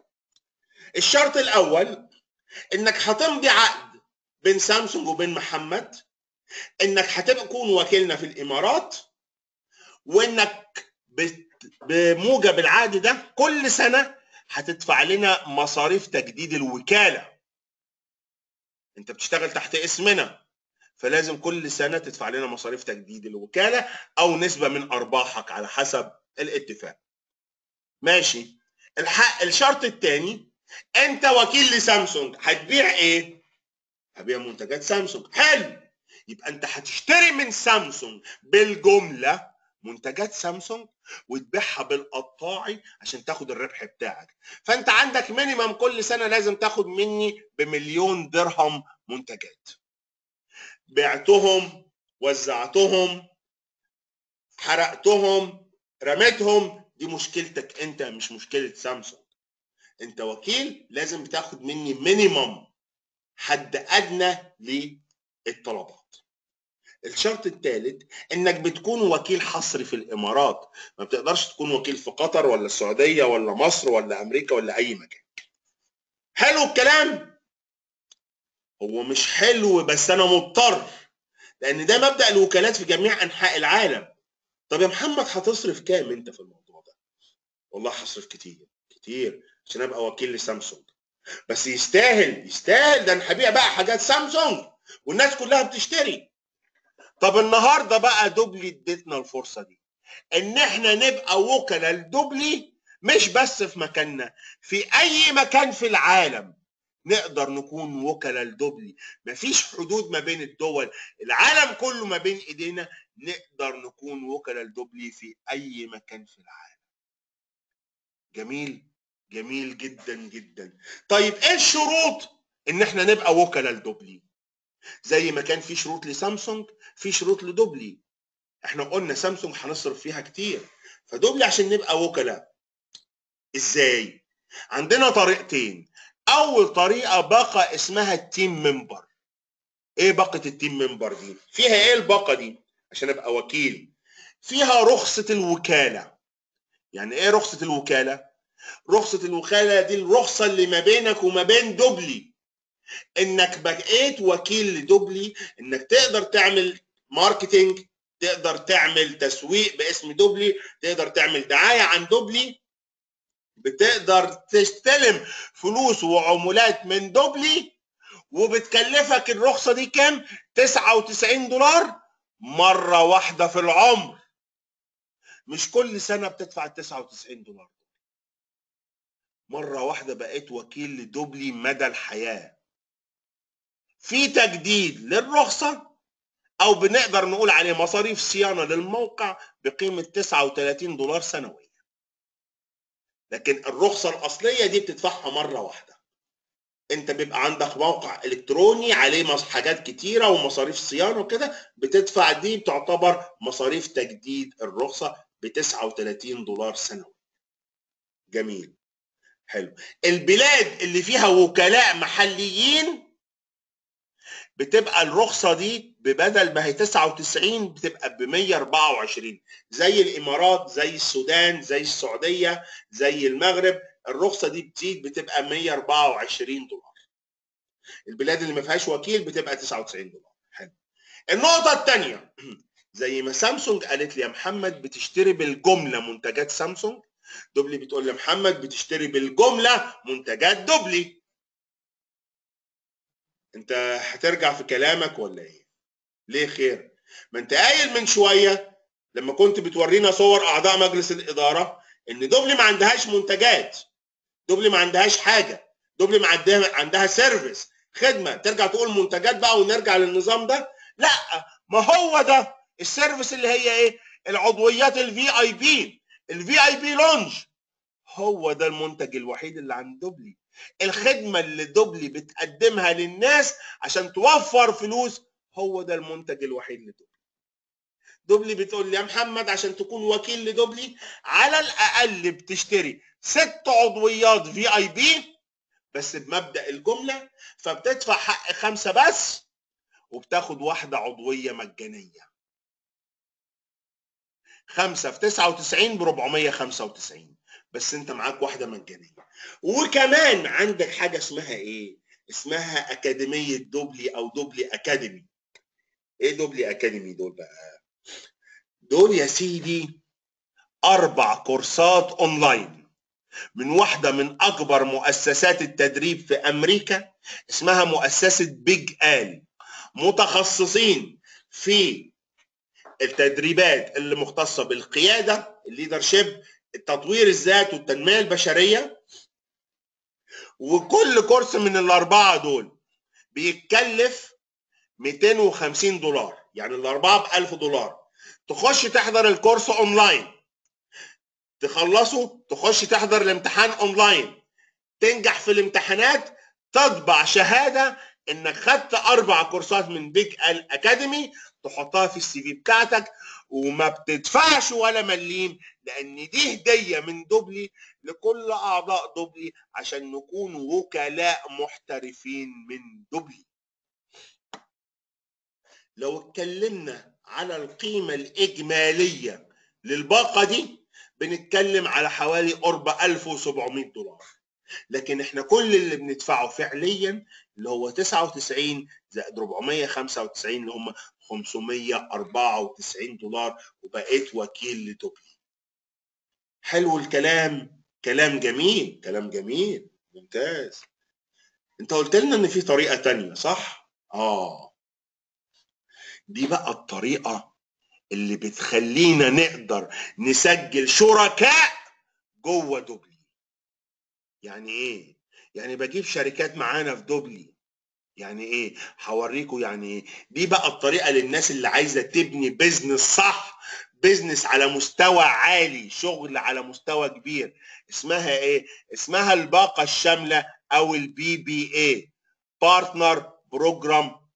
Speaker 1: الشرط الاول انك هتمضي عقد بين سامسونج وبين محمد انك هتبقى تكون وكيلنا في الامارات وانك بموجب العقد ده كل سنه هتدفع لنا مصاريف تجديد الوكاله انت بتشتغل تحت اسمنا فلازم كل سنه تدفع لنا مصاريف تجديد الوكاله او نسبه من ارباحك على حسب الاتفاق ماشي الحق الشرط الثاني انت وكيل لسامسونج هتبيع ايه هبيع منتجات سامسونج حلو يبقى انت هتشتري من سامسونج بالجمله منتجات سامسونج وتبيعها بالقطاعي عشان تاخد الربح بتاعك فانت عندك مينيمم كل سنه لازم تاخد مني بمليون درهم منتجات بعتهم وزعتهم حرقتهم رميتهم دي مشكلتك انت مش مشكله سامسونج انت وكيل لازم تاخد مني مينيمم حد ادنى للطلبات الشرط الثالث انك بتكون وكيل حصري في الامارات ما بتقدرش تكون وكيل في قطر ولا السعوديه ولا مصر ولا امريكا ولا اي مكان حلو الكلام هو مش حلو بس انا مضطر لان ده مبدا الوكالات في جميع انحاء العالم طب يا محمد هتصرف كام انت في الموضوع ده والله هصرف كتير كتير عشان ابقى وكيل لسامسونج بس يستاهل يستاهل ده انا هبيع بقى حاجات سامسونج والناس كلها بتشتري طب النهارده بقى دوبلي اديتنا الفرصه دي ان احنا نبقى وكلاء لدوبلي مش بس في مكاننا في اي مكان في العالم نقدر نكون وكلاء لدوبلي مفيش حدود ما بين الدول العالم كله ما بين ايدينا نقدر نكون وكلاء لدوبلي في اي مكان في العالم جميل جميل جدا جدا طيب ايه الشروط ان احنا نبقى وكلاء لدوبلي زي ما كان في شروط لسامسونج في شروط لدوبلي احنا قلنا سامسونج هنصرف فيها كتير فدوبلي عشان نبقى وكلاء ازاي عندنا طريقتين اول طريقه باقه اسمها التيم ممبر ايه باقه التيم ممبر دي فيها ايه الباقه دي عشان ابقى وكيل فيها رخصه الوكاله يعني ايه رخصه الوكاله رخصه الوكاله دي الرخصه اللي ما بينك وما بين دوبلي انك بقيت وكيل لدوبلي انك تقدر تعمل ماركتينج تقدر تعمل تسويق باسم دوبلي تقدر تعمل دعايه عن دوبلي بتقدر تستلم فلوس وعمولات من دوبلي وبتكلفك الرخصه دي كام 99 دولار مره واحده في العمر مش كل سنه بتدفع ال 99 دولار مره واحده بقيت وكيل لدوبلي مدى الحياه في تجديد للرخصه او بنقدر نقول عليه مصاريف صيانه للموقع بقيمه 39 دولار سنويا لكن الرخصه الاصليه دي بتدفعها مره واحده انت بيبقى عندك موقع الكتروني عليه حاجات كتيره ومصاريف صيانه وكده بتدفع دي تعتبر مصاريف تجديد الرخصه ب 39 دولار سنوي جميل حلو البلاد اللي فيها وكلاء محليين بتبقى الرخصه دي ببدل ما هي 99 بتبقى ب 124 زي الامارات زي السودان زي السعوديه زي المغرب الرخصه دي بتزيد بتبقى 124 دولار البلاد اللي ما فيهاش وكيل بتبقى 99 دولار حلو النقطه الثانيه زي ما سامسونج قالت لي يا محمد بتشتري بالجمله منتجات سامسونج دوبلي بتقول لي محمد بتشتري بالجمله منتجات دوبلي انت هترجع في كلامك ولا ايه ليه خير ما انت قايل من شويه لما كنت بتورينا صور اعضاء مجلس الاداره ان دوبلي ما عندهاش منتجات دوبلي ما عندهاش حاجه دوبلي ما عندها عندها سيرفيس خدمه ترجع تقول منتجات بقى ونرجع للنظام ده لا ما هو ده السيرفيس اللي هي ايه العضويات الفي اي بي الفي اي بي لونج هو ده المنتج الوحيد اللي عند دوبلي الخدمه اللي دوبلي بتقدمها للناس عشان توفر فلوس هو ده المنتج الوحيد لدوبلي دوبلي بتقول لي يا محمد عشان تكون وكيل لدوبلي على الاقل بتشتري ست عضويات في اي بي بس بمبدا الجمله فبتدفع حق خمسه بس وبتاخد واحده عضويه مجانيه خمسه في 99 ب 495 بس انت معاك واحده مجانيه وكمان عندك حاجه اسمها ايه؟ اسمها اكاديميه دوبلي او دوبلي اكاديمي ايه دوبلي اكاديمي دول بقى؟ دول يا سيدي اربع كورسات اونلاين من واحدة من أكبر مؤسسات التدريب في أمريكا اسمها مؤسسة بيج آل متخصصين في التدريبات اللي مختصة بالقيادة الليدرشيب التطوير الذات والتنمية البشرية وكل كورس من الأربعة دول بيتكلف 250 دولار يعني الأربعة ب 1000 دولار تخش تحضر الكورس أونلاين تخلصه تخش تحضر الامتحان اونلاين تنجح في الامتحانات تطبع شهاده انك خدت اربع كورسات من بيج ال اكاديمي تحطها في السي في بتاعتك وما بتدفعش ولا مليم لان دي هديه من دوبلي لكل اعضاء دوبلي عشان نكون وكلاء محترفين من دوبلي لو اتكلمنا على القيمه الاجماليه للباقه دي بنتكلم على حوالي قرب 1700 دولار لكن احنا كل اللي بندفعه فعليا اللي هو 99 زائد 495 اللي هم 594 دولار وبقيت وكيل لدوبلي حلو الكلام كلام جميل كلام جميل ممتاز انت قلت لنا ان في طريقه تانية صح اه دي بقى الطريقه اللي بتخلينا نقدر نسجل شركاء جوه دوبلي يعني ايه يعني بجيب شركات معانا في دوبلي يعني ايه هوريكم يعني ايه دي بقى الطريقه للناس اللي عايزه تبني بيزنس صح بيزنس على مستوى عالي شغل على مستوى كبير اسمها ايه اسمها الباقه الشامله او البي بي اي بارتنر بروجرام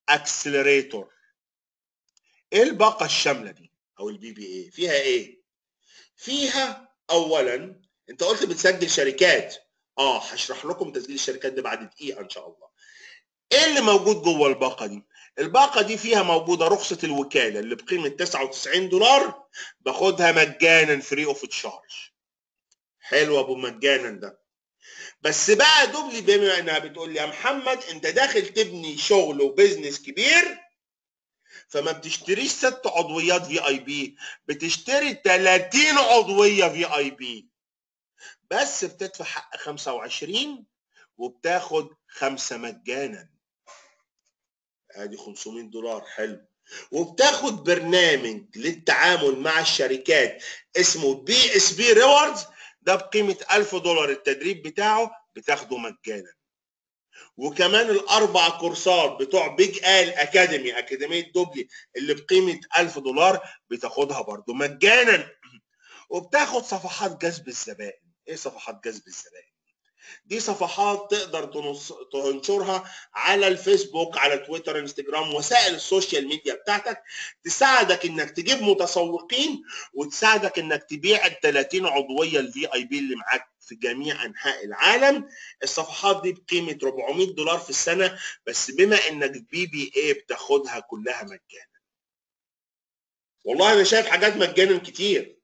Speaker 1: اكسلريتور ايه الباقه الشامله دي او البي بي اي فيها ايه فيها اولا انت قلت بتسجل شركات اه هشرح لكم تسجيل الشركات ده بعد دقيقه ان شاء الله ايه اللي موجود جوه الباقه دي الباقه دي فيها موجوده رخصه الوكاله اللي بقيمه 99 دولار باخدها مجانا فري اوف تشارج حلو ابو مجانا ده بس بقى دوبلي بما انها بتقول لي يا محمد انت داخل تبني شغل وبزنس كبير فما بتشتريش ست عضويات في اي بي بتشتري 30 عضويه في اي بي بس بتدفع حق 25 وبتاخد خمسه مجانا ادي 500 دولار حلو وبتاخد برنامج للتعامل مع الشركات اسمه بي اس بي ريوردز ده بقيمه 1000 دولار التدريب بتاعه بتاخده مجانا وكمان الاربع كورسات بتوع بيج ال اكاديمي اكاديميه دوبلي اللي بقيمه 1000 دولار بتاخدها برضه مجانا وبتاخد صفحات جذب الزبائن ايه صفحات جذب الزبائن دي صفحات تقدر تنص... تنشرها على الفيسبوك على تويتر انستجرام وسائل السوشيال ميديا بتاعتك تساعدك انك تجيب متسوقين وتساعدك انك تبيع ال 30 عضويه الفي اي بي اللي معاك في جميع انحاء العالم الصفحات دي بقيمه 400 دولار في السنه بس بما انك بي بي اي بتاخدها كلها مجانا والله انا شايف حاجات مجانا كتير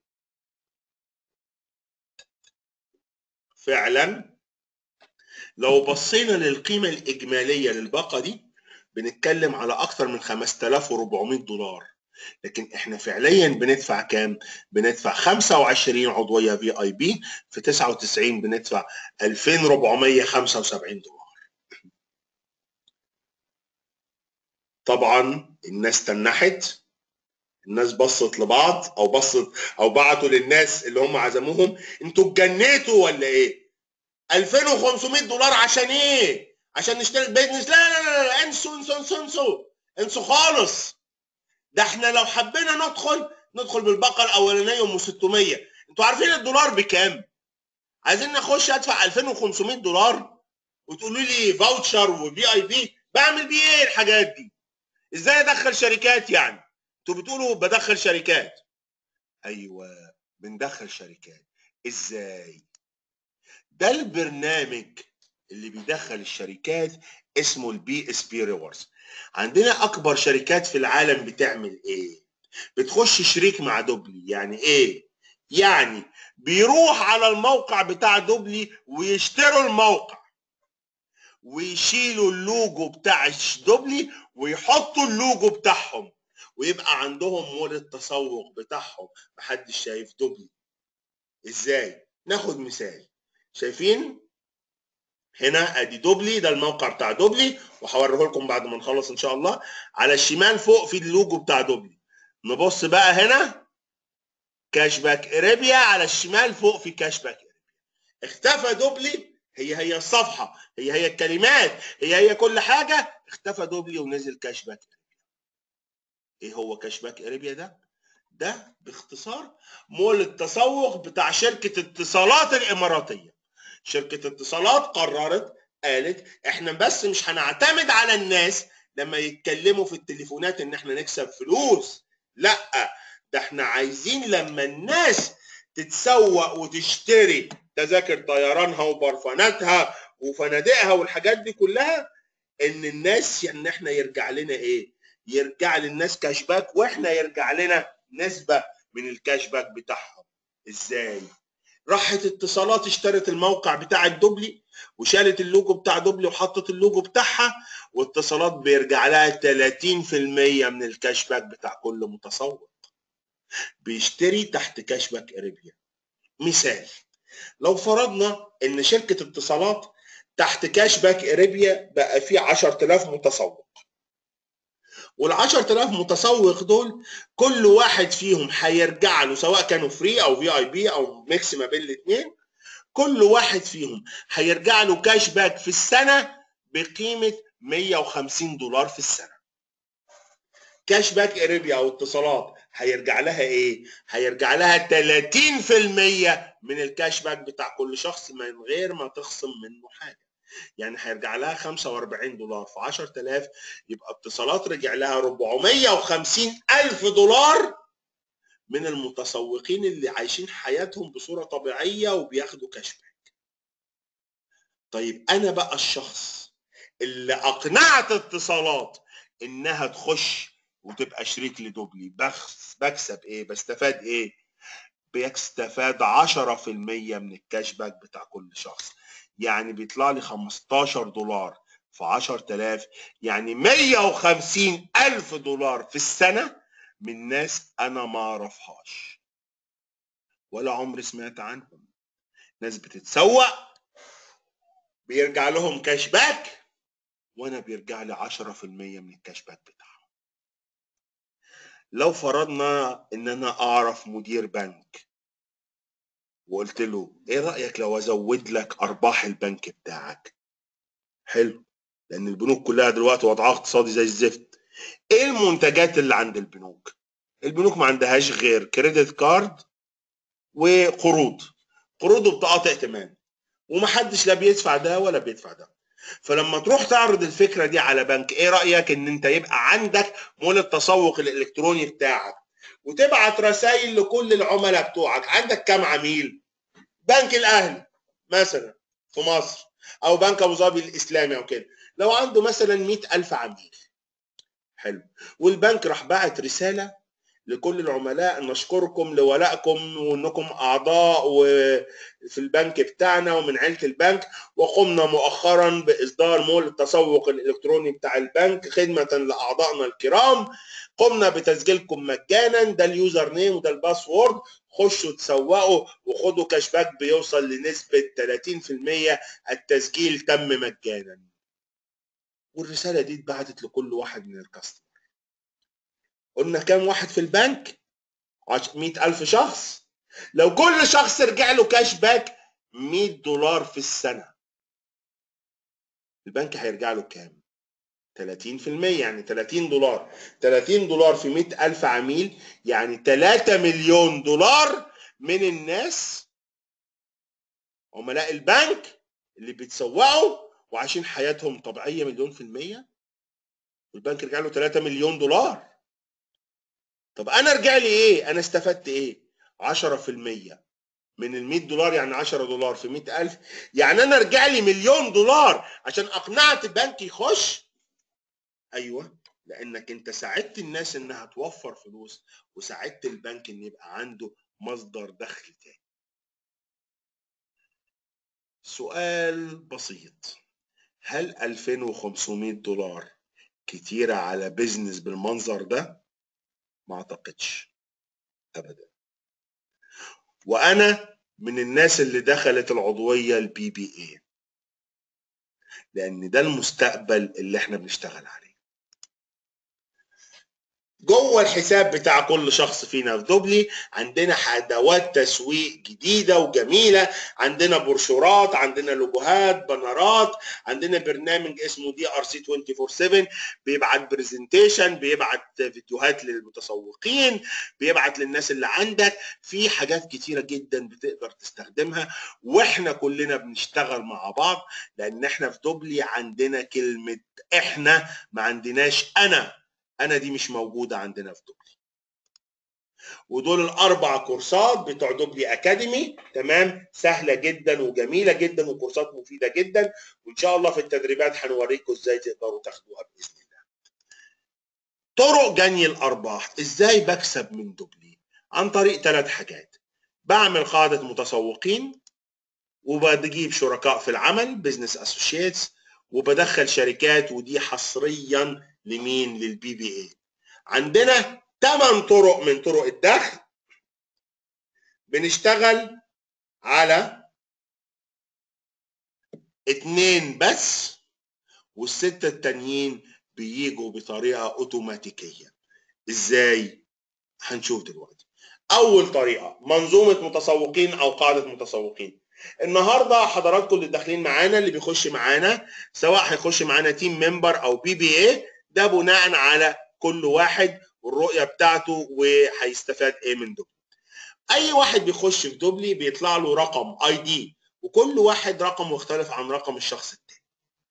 Speaker 1: فعلا لو بصينا للقيمة الإجمالية للباقة دي بنتكلم على أكثر من 5400 دولار لكن احنا فعليا بندفع كام؟ بندفع 25 عضوية في اي بي في 99 بندفع 2475 دولار. طبعا الناس تنحت الناس بصت لبعض او بصت او بعتوا للناس اللي هم عزموهم انتوا اتجنيتوا ولا ايه؟ 2500 دولار عشان ايه؟ عشان نشترك بيزنس لا لا لا, لا. انسوا انسوا انسوا انسوا انسوا خالص ده احنا لو حبينا ندخل ندخل بالباقه الاولانيه ام 600 انتوا عارفين الدولار بكام؟ عايزين نخش ادفع 2500 دولار وتقولوا لي فاوتشر وفي اي بي بعمل بيه ايه الحاجات دي؟ ازاي ادخل شركات يعني؟ انتوا بتقولوا بدخل شركات ايوه بندخل شركات ازاي؟ ده البرنامج اللي بيدخل الشركات اسمه البي اس بي ريوردز عندنا اكبر شركات في العالم بتعمل ايه بتخش شريك مع دوبلي يعني ايه يعني بيروح على الموقع بتاع دوبلي ويشتروا الموقع ويشيلوا اللوجو بتاع دوبلي ويحطوا اللوجو بتاعهم ويبقى عندهم مول التسوق بتاعهم محدش شايف دوبلي ازاي ناخد مثال شايفين هنا ادي دوبلي ده الموقع بتاع دوبلي وهوريه لكم بعد ما نخلص ان شاء الله على الشمال فوق في اللوجو بتاع دوبلي نبص بقى هنا كاش باك اريبيا على الشمال فوق في كاش باك اريبيا اختفى دوبلي هي هي الصفحه هي هي الكلمات هي هي كل حاجه اختفى دوبلي ونزل كاش باك اريبيا ايه هو كاش باك اريبيا ده ده باختصار مول التسوق بتاع شركه اتصالات الاماراتيه شركه اتصالات قررت قالت احنا بس مش هنعتمد على الناس لما يتكلموا في التليفونات ان احنا نكسب فلوس لا ده احنا عايزين لما الناس تتسوق وتشتري تذاكر طيرانها وبرفاناتها وفنادقها والحاجات دي كلها ان الناس يعني احنا يرجع لنا ايه يرجع للناس كاش باك واحنا يرجع لنا نسبه من الكاش باك بتاعهم ازاي راحت اتصالات اشترت الموقع بتاع الدوبلي وشالت اللوجو بتاع دوبلي وحطت اللوجو بتاعها واتصالات بيرجع لها 30% من الكاش باك بتاع كل متسوق بيشتري تحت كاش باك اريبيا مثال لو فرضنا ان شركه اتصالات تحت كاش باك اريبيا بقى في 10000 متسوق وال 10000 متسوق دول كل واحد فيهم هيرجع له سواء كانوا فري او في اي بي او ميكس ما بين الاثنين كل واحد فيهم هيرجع له كاش باك في السنه بقيمه 150 دولار في السنه كاش باك اريبيا او اتصالات هيرجع لها ايه؟ هيرجع لها 30% من الكاش باك بتاع كل شخص من غير ما تخصم منه حاجه يعني هيرجع لها 45 دولار في 10000 يبقى اتصالات رجع لها 450 الف دولار من المتسوقين اللي عايشين حياتهم بصوره طبيعيه وبياخدوا كاش باك طيب انا بقى الشخص اللي اقنعت اتصالات انها تخش وتبقى شريك لدوبلي بخس بكسب ايه بستفاد ايه بيستفاد 10% من الكاش باك بتاع كل شخص يعني بيطلع لي 15 دولار في 10000 يعني 150 ألف دولار في السنة من ناس أنا ما أعرفهاش ولا عمري سمعت عنهم ناس بتتسوق بيرجع لهم كاش باك وأنا بيرجع لي 10% من الكاش باك بتاعهم لو فرضنا إن أنا أعرف مدير بنك وقلت له ايه رايك لو ازود لك ارباح البنك بتاعك حلو لان البنوك كلها دلوقتي وضعها اقتصادي زي الزفت ايه المنتجات اللي عند البنوك البنوك ما عندهاش غير كريدت كارد وقروض قروض وبطاقات ائتمان ومحدش لا بيدفع ده ولا بيدفع ده فلما تروح تعرض الفكره دي على بنك ايه رايك ان انت يبقى عندك مول التسوق الالكتروني بتاعك وتبعت رسائل لكل العملاء بتوعك عندك كام عميل بنك الاهلي مثلا في مصر او بنك ابو ظبي الاسلامي او كده لو عنده مثلا مئة ألف عميل حلو والبنك راح باعت رسالة لكل العملاء نشكركم لولائكم وانكم اعضاء في البنك بتاعنا ومن عيله البنك وقمنا مؤخرا باصدار مول التسوق الالكتروني بتاع البنك خدمه لاعضائنا الكرام قمنا بتسجيلكم مجانا ده اليوزر نيم وده الباسورد خشوا تسوقوا وخدوا كاش باك بيوصل لنسبه 30% التسجيل تم مجانا والرساله دي اتبعتت لكل واحد من الكاستمر قلنا كام واحد في البنك 100000 شخص لو كل شخص رجع له كاش باك 100 دولار في السنه البنك هيرجع له كام 30% يعني 30 دولار 30 دولار في 100000 عميل يعني 3 مليون دولار من الناس عملاء البنك اللي بيتسوقوا وعايشين حياتهم طبيعيه مليون في الميه والبنك رجع له 3 مليون دولار طب انا رجع لي ايه انا استفدت ايه 10% من ال 100 دولار يعني 10 دولار في 100000 يعني انا رجع لي مليون دولار عشان اقنعت البنك يخش ايوه لانك انت ساعدت الناس انها توفر فلوس وساعدت البنك ان يبقى عنده مصدر دخل تاني سؤال بسيط هل 2500 دولار كتيرة على بيزنس بالمنظر ده ما اعتقدش ابدا وانا من الناس اللي دخلت العضويه البي بي اي لان ده المستقبل اللي احنا بنشتغل عليه جوه الحساب بتاع كل شخص فينا في دوبلي عندنا ادوات تسويق جديده وجميله عندنا بروشورات عندنا لوجوهات بنرات عندنا برنامج اسمه دي ار سي 24 7 بيبعت برزنتيشن بيبعت فيديوهات للمتسوقين بيبعت للناس اللي عندك في حاجات كتيره جدا بتقدر تستخدمها واحنا كلنا بنشتغل مع بعض لان احنا في دوبلي عندنا كلمه احنا ما عندناش انا انا دي مش موجوده عندنا في دوبلي ودول الاربع كورسات بتوع دوبلي اكاديمي تمام سهله جدا وجميله جدا وكورسات مفيده جدا وان شاء الله في التدريبات هنوريكم ازاي تقدروا تاخدوها باذن الله طرق جني الارباح ازاي بكسب من دوبلي عن طريق ثلاث حاجات بعمل قاعده متسوقين وبجيب شركاء في العمل بزنس اسوشيتس وبدخل شركات ودي حصريا لمين للبي بي اي عندنا ثمان طرق من طرق الدخل بنشتغل على اتنين بس والستة التانيين بيجوا بطريقة اوتوماتيكية ازاي هنشوف دلوقتي اول طريقة منظومة متسوقين او قاعدة متسوقين النهارده حضراتكم اللي داخلين معانا اللي بيخش معانا سواء هيخش معانا تيم ممبر او بي بي اي ده بناء على كل واحد والرؤيه بتاعته وهيستفاد ايه من دوبلي اي واحد بيخش في دوبلي بيطلع له رقم اي دي وكل واحد رقم مختلف عن رقم الشخص التاني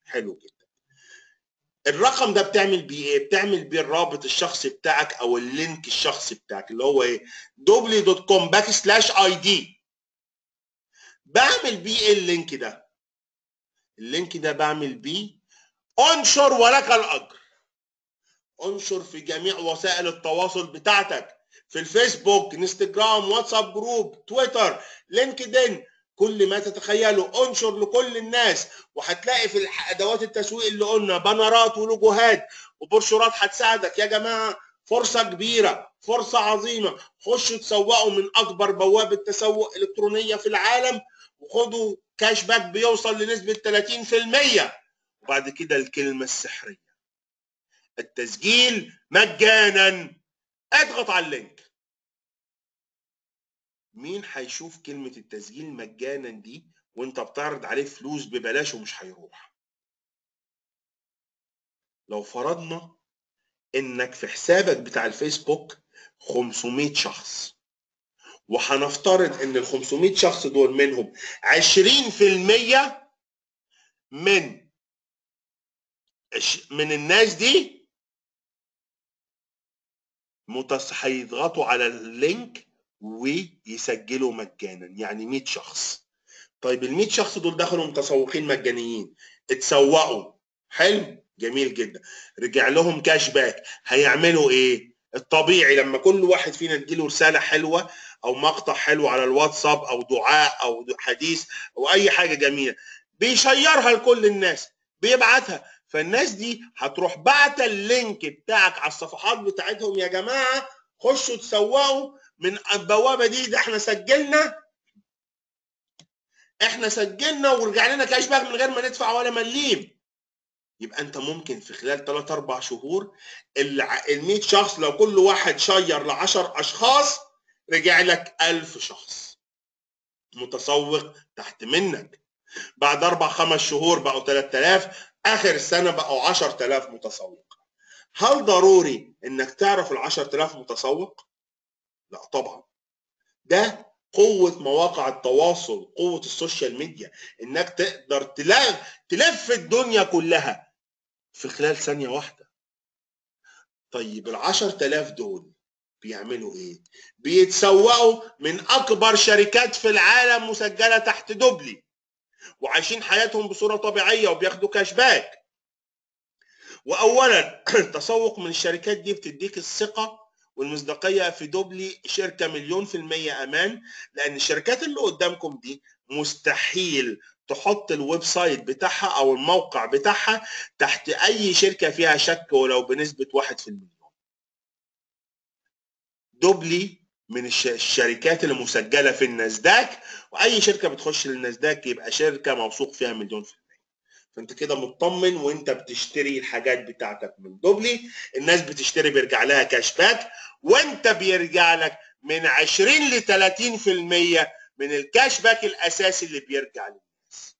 Speaker 1: حلو جدا الرقم ده بتعمل بيه ايه بتعمل بيه الرابط الشخصي بتاعك او اللينك الشخصي بتاعك اللي هو ايه دوبلي دوت كوم باك سلاش اي دي بعمل بيه ايه اللينك ده اللينك ده بعمل بيه انشر ولك الاجر انشر في جميع وسائل التواصل بتاعتك في الفيسبوك انستجرام واتساب جروب تويتر لينكدين كل ما تتخيله انشر لكل الناس وهتلاقي في ادوات التسويق اللي قلنا بانرات ولوجوهات وبروشورات هتساعدك يا جماعه فرصه كبيره فرصه عظيمه خشوا تسوقوا من اكبر بوابه تسوق الكترونيه في العالم وخدوا كاش باك بيوصل لنسبه 30% وبعد كده الكلمه السحريه التسجيل مجانا اضغط على اللينك مين هيشوف كلمة التسجيل مجانا دي وانت بتعرض عليه فلوس ببلاش ومش هيروح لو فرضنا انك في حسابك بتاع الفيسبوك 500 شخص وهنفترض ان ال 500 شخص دول منهم 20% من من الناس دي متص... هيضغطوا على اللينك ويسجلوا مجانا يعني 100 شخص طيب ال 100 شخص دول دخلوا متسوقين مجانيين اتسوقوا حلو جميل جدا رجع لهم كاش باك هيعملوا ايه الطبيعي لما كل واحد فينا تجيله رساله حلوه او مقطع حلو على الواتساب او دعاء او حديث او اي حاجه جميله بيشيرها لكل الناس بيبعتها فالناس دي هتروح بعت اللينك بتاعك على الصفحات بتاعتهم يا جماعه خشوا تسوقوا من البوابه دي ده احنا سجلنا احنا سجلنا ورجع لنا كاش باك من غير ما ندفع ولا مليم يبقى انت ممكن في خلال 3 4 شهور ال 100 شخص لو كل واحد شير ل 10 اشخاص رجع لك 1000 شخص متسوق تحت منك بعد اربع خمس شهور بقوا 3000 اخر السنه بقوا 10000 متسوق هل ضروري انك تعرف ال 10000 متسوق؟ لا طبعا ده قوة مواقع التواصل قوة السوشيال ميديا انك تقدر تلف, تلف الدنيا كلها في خلال ثانية واحدة طيب ال 10000 دول بيعملوا ايه؟ بيتسوقوا من اكبر شركات في العالم مسجلة تحت دوبلي وعايشين حياتهم بصورة طبيعية وبياخدوا كاش باك واولا التسوق من الشركات دي بتديك الثقه والمصداقيه في دوبلي شركه مليون في الميه امان لان الشركات اللي قدامكم دي مستحيل تحط الويب سايت بتاعها او الموقع بتاعها تحت اي شركه فيها شك ولو بنسبه 1 في المليون دوبلي من الشركات اللي مسجله في الناسداك واي شركه بتخش للناسداك يبقى شركه موثوق فيها مليون في المية فانت كده مطمن وانت بتشتري الحاجات بتاعتك من دوبلي الناس بتشتري بيرجع لها كاش باك وانت بيرجع لك من 20 ل 30% من الكاش باك الاساسي اللي بيرجع للناس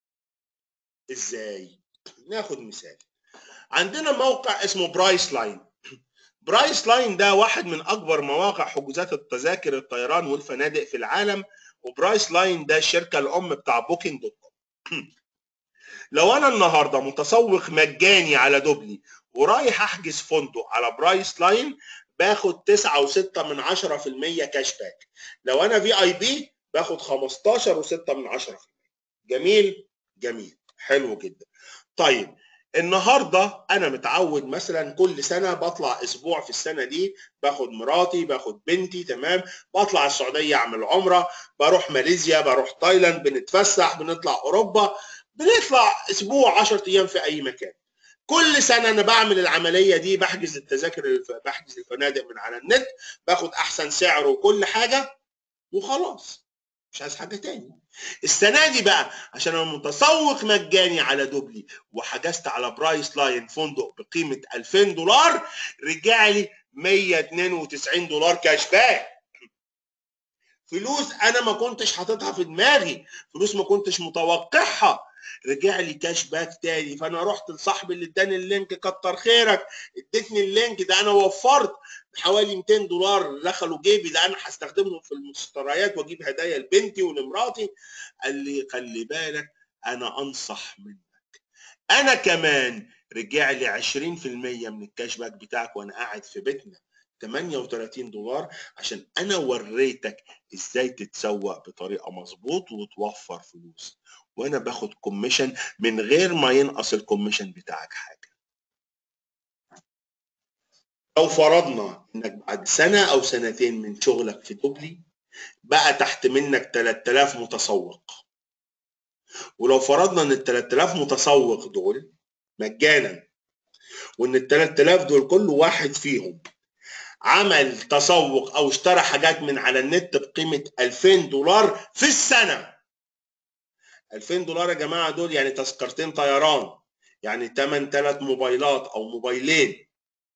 Speaker 1: ازاي ناخد مثال عندنا موقع اسمه برايس لاين برايس لاين ده واحد من اكبر مواقع حجوزات التذاكر الطيران والفنادق في العالم وبرايس لاين ده الشركه الام بتاع بوكينج دوت كوم لو انا النهارده متسوق مجاني على دوبلي ورايح احجز فندق على برايس لاين باخد 9.6 من 10% كاش باك لو انا في اي بي باخد 15.6 من 10% جميل جميل حلو جدا طيب النهارده انا متعود مثلا كل سنه بطلع اسبوع في السنه دي باخد مراتي باخد بنتي تمام بطلع السعوديه اعمل عمره بروح ماليزيا بروح تايلاند بنتفسح بنطلع اوروبا بنطلع اسبوع 10 ايام في اي مكان كل سنه انا بعمل العمليه دي بحجز التذاكر بحجز الفنادق من على النت باخد احسن سعر وكل حاجه وخلاص مش عايز حاجه تاني السنه دي بقى عشان انا متسوق مجاني على دوبلي وحجزت على برايس لاين فندق بقيمه 2000 دولار رجع لي 192 دولار كاش باك فلوس انا ما كنتش حاططها في دماغي فلوس ما كنتش متوقعها رجع لي كاش باك تاني فانا رحت لصاحبي اللي اداني اللينك كتر خيرك اديتني اللينك ده انا وفرت حوالي 200 دولار دخلوا جيبي ده انا هستخدمهم في المشتريات واجيب هدايا لبنتي ولمراتي قال لي خلي بالك انا انصح منك انا كمان رجع لي 20% من الكاش باك بتاعك وانا قاعد في بيتنا 38 دولار عشان انا وريتك ازاي تتسوق بطريقه مظبوط وتوفر فلوس وانا باخد كوميشن من غير ما ينقص الكوميشن بتاعك حاجه لو فرضنا انك بعد سنه او سنتين من شغلك في دوبلي بقى تحت منك 3000 متسوق ولو فرضنا ان ال 3000 متسوق دول مجانا وان ال 3000 دول كل واحد فيهم عمل تسوق او اشترى حاجات من على النت بقيمه 2000 دولار في السنه 2000 دولار يا جماعه دول يعني تذكرتين طيران يعني تمن ثلاث موبايلات او موبايلين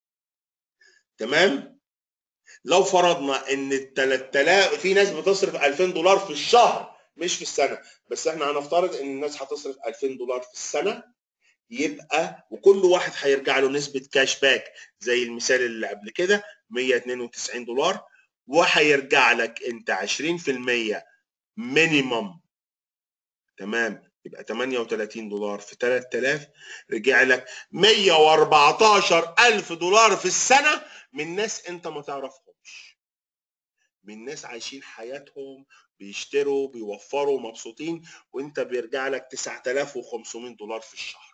Speaker 1: تمام لو فرضنا ان ال 3000 في ناس بتصرف 2000 دولار في الشهر مش في السنه بس احنا هنفترض ان الناس هتصرف 2000 دولار في السنه يبقى وكل واحد هيرجع له نسبه كاش باك زي المثال اللي قبل كده 192 دولار وهيرجع لك انت 20% مينيمم تمام يبقى 38 دولار في 3000 رجع لك 114 ألف دولار في السنة من ناس انت ما تعرفهمش من ناس عايشين حياتهم بيشتروا بيوفروا مبسوطين وانت بيرجع لك 9500 دولار في الشهر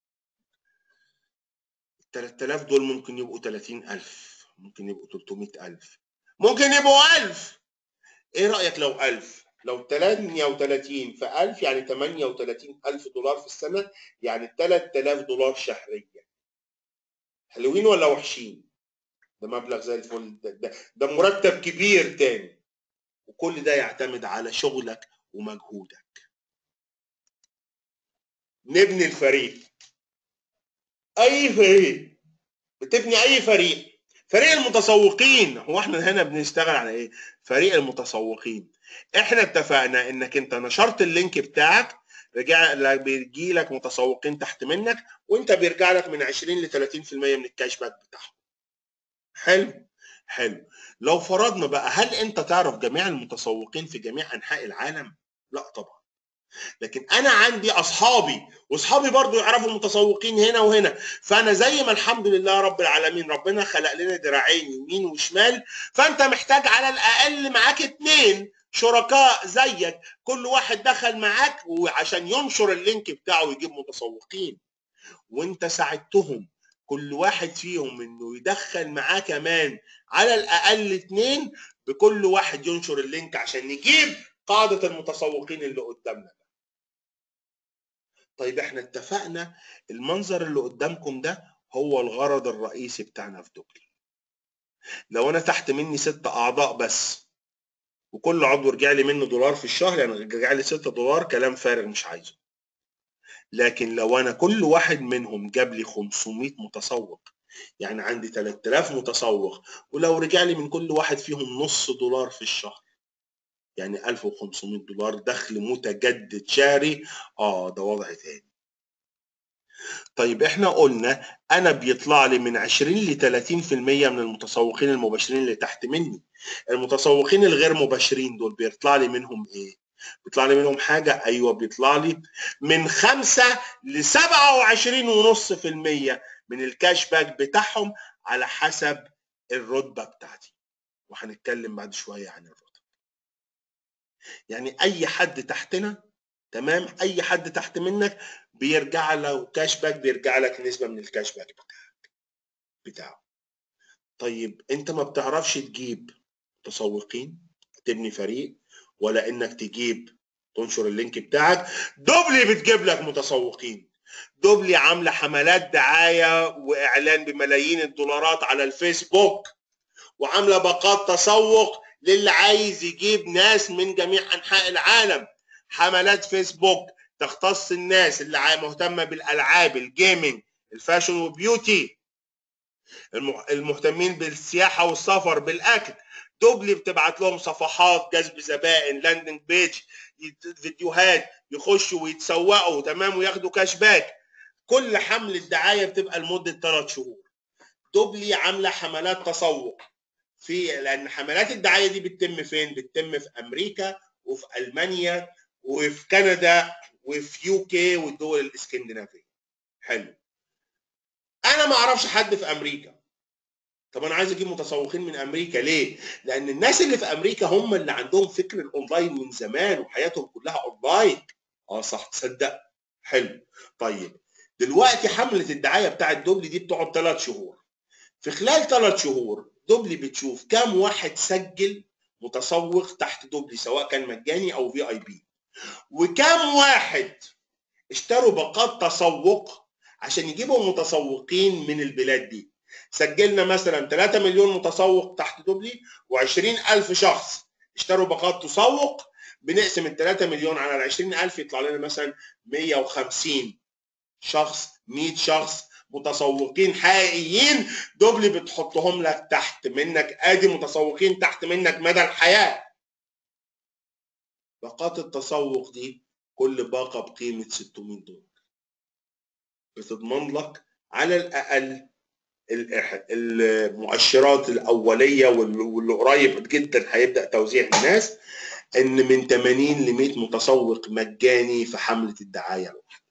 Speaker 1: ال 3000 دول ممكن يبقوا 30000 ممكن يبقوا 300000 ممكن يبقوا 1000 ايه رأيك لو 1000 لو 38 في 1000 يعني 38000 دولار في السنة يعني 3000 دولار شهريا حلوين ولا وحشين؟ ده مبلغ زي الفل ده, ده, ده مرتب كبير تاني وكل ده يعتمد على شغلك ومجهودك نبني الفريق اي فريق بتبني اي فريق فريق المتسوقين هو احنا هنا بنشتغل على ايه فريق المتسوقين احنا اتفقنا انك انت نشرت اللينك بتاعك رجع لك بيجي لك متسوقين تحت منك وانت بيرجع لك من 20 ل 30% من الكاش باك بتاعهم حلو حلو لو فرضنا بقى هل انت تعرف جميع المتسوقين في جميع انحاء العالم لا طبعا لكن انا عندي اصحابي واصحابي برضو يعرفوا المتسوقين هنا وهنا فانا زي ما الحمد لله رب العالمين ربنا خلق لنا دراعين يمين وشمال فانت محتاج على الاقل معاك اتنين شركاء زيك كل واحد دخل معاك وعشان ينشر اللينك بتاعه ويجيب متسوقين وانت ساعدتهم كل واحد فيهم انه يدخل معاه كمان على الاقل اتنين بكل واحد ينشر اللينك عشان نجيب قاعدة المتسوقين اللي قدامنا طيب احنا اتفقنا المنظر اللي قدامكم ده هو الغرض الرئيسي بتاعنا في دوبلي لو انا تحت مني ست اعضاء بس وكل عضو رجع لي منه دولار في الشهر يعني رجع لي 6 دولار كلام فارغ مش عايزه لكن لو انا كل واحد منهم جاب لي 500 متسوق يعني عندي 3000 متسوق ولو رجع لي من كل واحد فيهم نص دولار في الشهر يعني 1500 دولار دخل متجدد شهري اه ده وضع تاني طيب احنا قلنا انا بيطلع لي من 20 ل 30% من المتسوقين المباشرين اللي تحت مني المتسوقين الغير مباشرين دول بيطلع لي منهم ايه بيطلع لي منهم حاجه ايوه بيطلع لي من 5 ل 27.5% من الكاش باك بتاعهم على حسب الرتبه بتاعتي وهنتكلم بعد شويه عن الرتبه يعني اي حد تحتنا تمام اي حد تحت منك بيرجع له كاش باك بيرجع لك نسبه من الكاش باك بتاعك بتاعه طيب انت ما بتعرفش تجيب متسوقين تبني فريق ولا انك تجيب تنشر اللينك بتاعك دوبلي بتجيب لك متسوقين دوبلي عامله حملات دعايه واعلان بملايين الدولارات على الفيسبوك وعامله باقات تسوق للي عايز يجيب ناس من جميع انحاء العالم حملات فيسبوك تختص الناس اللي مهتمه بالالعاب الجيمنج الفاشن وبيوتي المهتمين بالسياحه والسفر بالاكل دوبلي بتبعت لهم صفحات جذب زبائن لاندنج بيج فيديوهات يخشوا ويتسوقوا تمام وياخدوا كاش باك كل حملة دعاية بتبقى لمدة ثلاث شهور دوبلي عاملة حملات تسوق في لأن حملات الدعاية دي بتتم فين؟ بتتم في أمريكا وفي ألمانيا وفي كندا وفي يو كي والدول الاسكندنافية حلو انا ما اعرفش حد في امريكا طب انا عايز اجيب متسوقين من امريكا ليه لان الناس اللي في امريكا هم اللي عندهم فكر الاونلاين من زمان وحياتهم كلها اونلاين اه صح تصدق حلو طيب دلوقتي حمله الدعايه بتاعه دوبلي دي بتقعد ثلاث شهور في خلال ثلاث شهور دوبلي بتشوف كام واحد سجل متسوق تحت دوبلي سواء كان مجاني او في اي بي وكام واحد اشتروا باقات تسوق عشان يجيبوا متسوقين من البلاد دي سجلنا مثلا 3 مليون متسوق تحت دوبلي و20 ألف شخص اشتروا باقات تسوق بنقسم ال 3 مليون على ال 20 ألف يطلع لنا مثلا 150 شخص 100 شخص متسوقين حقيقيين دوبلي بتحطهم لك تحت منك ادي متسوقين تحت منك مدى الحياه باقات التسوق دي كل باقه بقيمه 600 دولار بتضمن لك على الاقل المؤشرات الاوليه واللي قريب جدا هيبدا توزيع الناس ان من 80 ل 100 متسوق مجاني في حمله الدعايه الواحده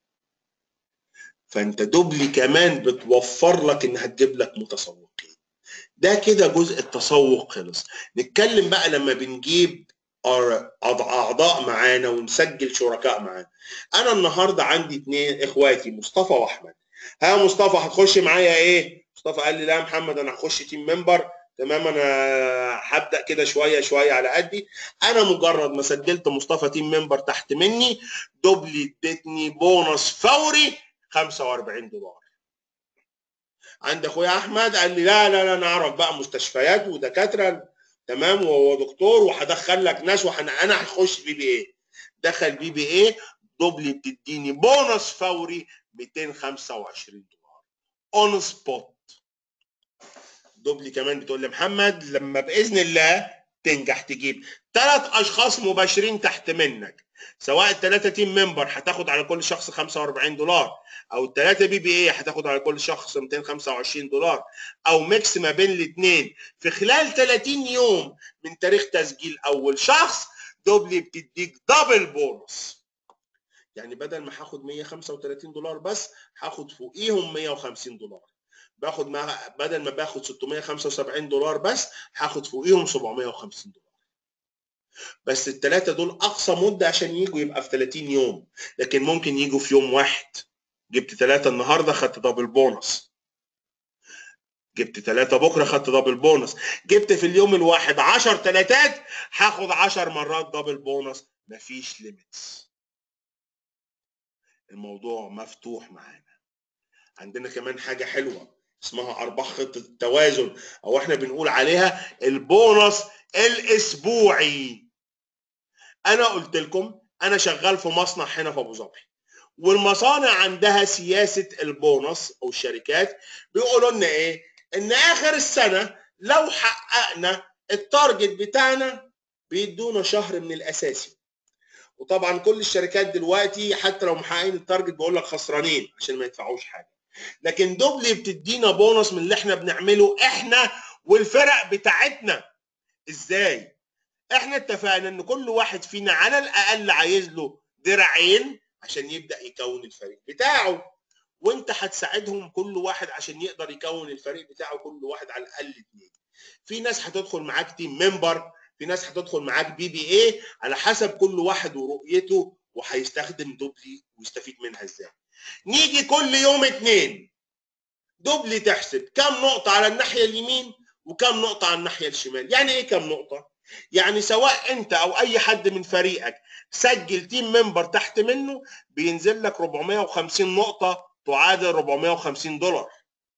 Speaker 1: فانت دوبلي كمان بتوفر لك انها تجيب لك متسوقين ده كده جزء التسوق خلص نتكلم بقى لما بنجيب اعضاء معانا ونسجل شركاء معانا انا النهارده عندي اثنين اخواتي مصطفى واحمد ها مصطفى هتخش معايا ايه مصطفى قال لي لا يا محمد انا هخش تيم ممبر تمام انا هبدا كده شويه شويه على قدي انا مجرد ما سجلت مصطفى تيم ممبر تحت مني دوبلي ادتني بونص فوري 45 دولار عند اخويا احمد قال لي لا لا لا انا اعرف بقى مستشفيات ودكاتره تمام وهو دكتور وهدخل لك ناس وحنا انا هخش بي بي ايه دخل بي بي ايه دوبلي بتديني بونص فوري 225 دولار اون سبوت دوبلي كمان بتقول لي محمد لما باذن الله تنجح تجيب ثلاث اشخاص مباشرين تحت منك سواء الثلاثه تيم ممبر هتاخد على كل شخص 45 دولار او الثلاثه بي بي اي هتاخد على كل شخص 225 دولار او ميكس ما بين الاثنين في خلال 30 يوم من تاريخ تسجيل اول شخص دوبلي بتديك دبل بونص يعني بدل ما هاخد 135 دولار بس هاخد فوقيهم 150 دولار باخد مع بدل ما باخد 675 دولار بس هاخد فوقيهم 750 دولار بس الثلاثه دول اقصى مده عشان يجوا يبقى في 30 يوم لكن ممكن يجوا في يوم واحد جبت ثلاثه النهارده خدت دبل بونص جبت ثلاثة بكرة خدت دبل بونص جبت في اليوم الواحد 10 ثلاثات هاخد 10 مرات دبل بونص مفيش ليميتس الموضوع مفتوح معانا عندنا كمان حاجة حلوة اسمها ارباح خطه التوازن او احنا بنقول عليها البونص الاسبوعي انا قلت لكم انا شغال في مصنع هنا في ابو ظبي والمصانع عندها سياسه البونص او الشركات بيقولوا لنا ايه ان اخر السنه لو حققنا التارجت بتاعنا بيدونا شهر من الاساسي وطبعا كل الشركات دلوقتي حتى لو محققين التارجت بيقول لك خسرانين عشان ما يدفعوش حاجه لكن دوبلي بتدينا بونص من اللي احنا بنعمله احنا والفرق بتاعتنا ازاي احنا اتفقنا ان كل واحد فينا على الاقل عايز له درعين عشان يبدا يكون الفريق بتاعه وانت هتساعدهم كل واحد عشان يقدر يكون الفريق بتاعه كل واحد على الاقل اثنين في ناس هتدخل معاك تيم ممبر في ناس هتدخل معاك بي بي اي على حسب كل واحد ورؤيته وهيستخدم دوبلي ويستفيد منها ازاي نيجي كل يوم اتنين دوبلي تحسب كم نقطة على الناحية اليمين وكم نقطة على الناحية الشمال يعني ايه كم نقطة يعني سواء انت او اي حد من فريقك سجل تيم ممبر تحت منه بينزل لك 450 نقطة تعادل 450 دولار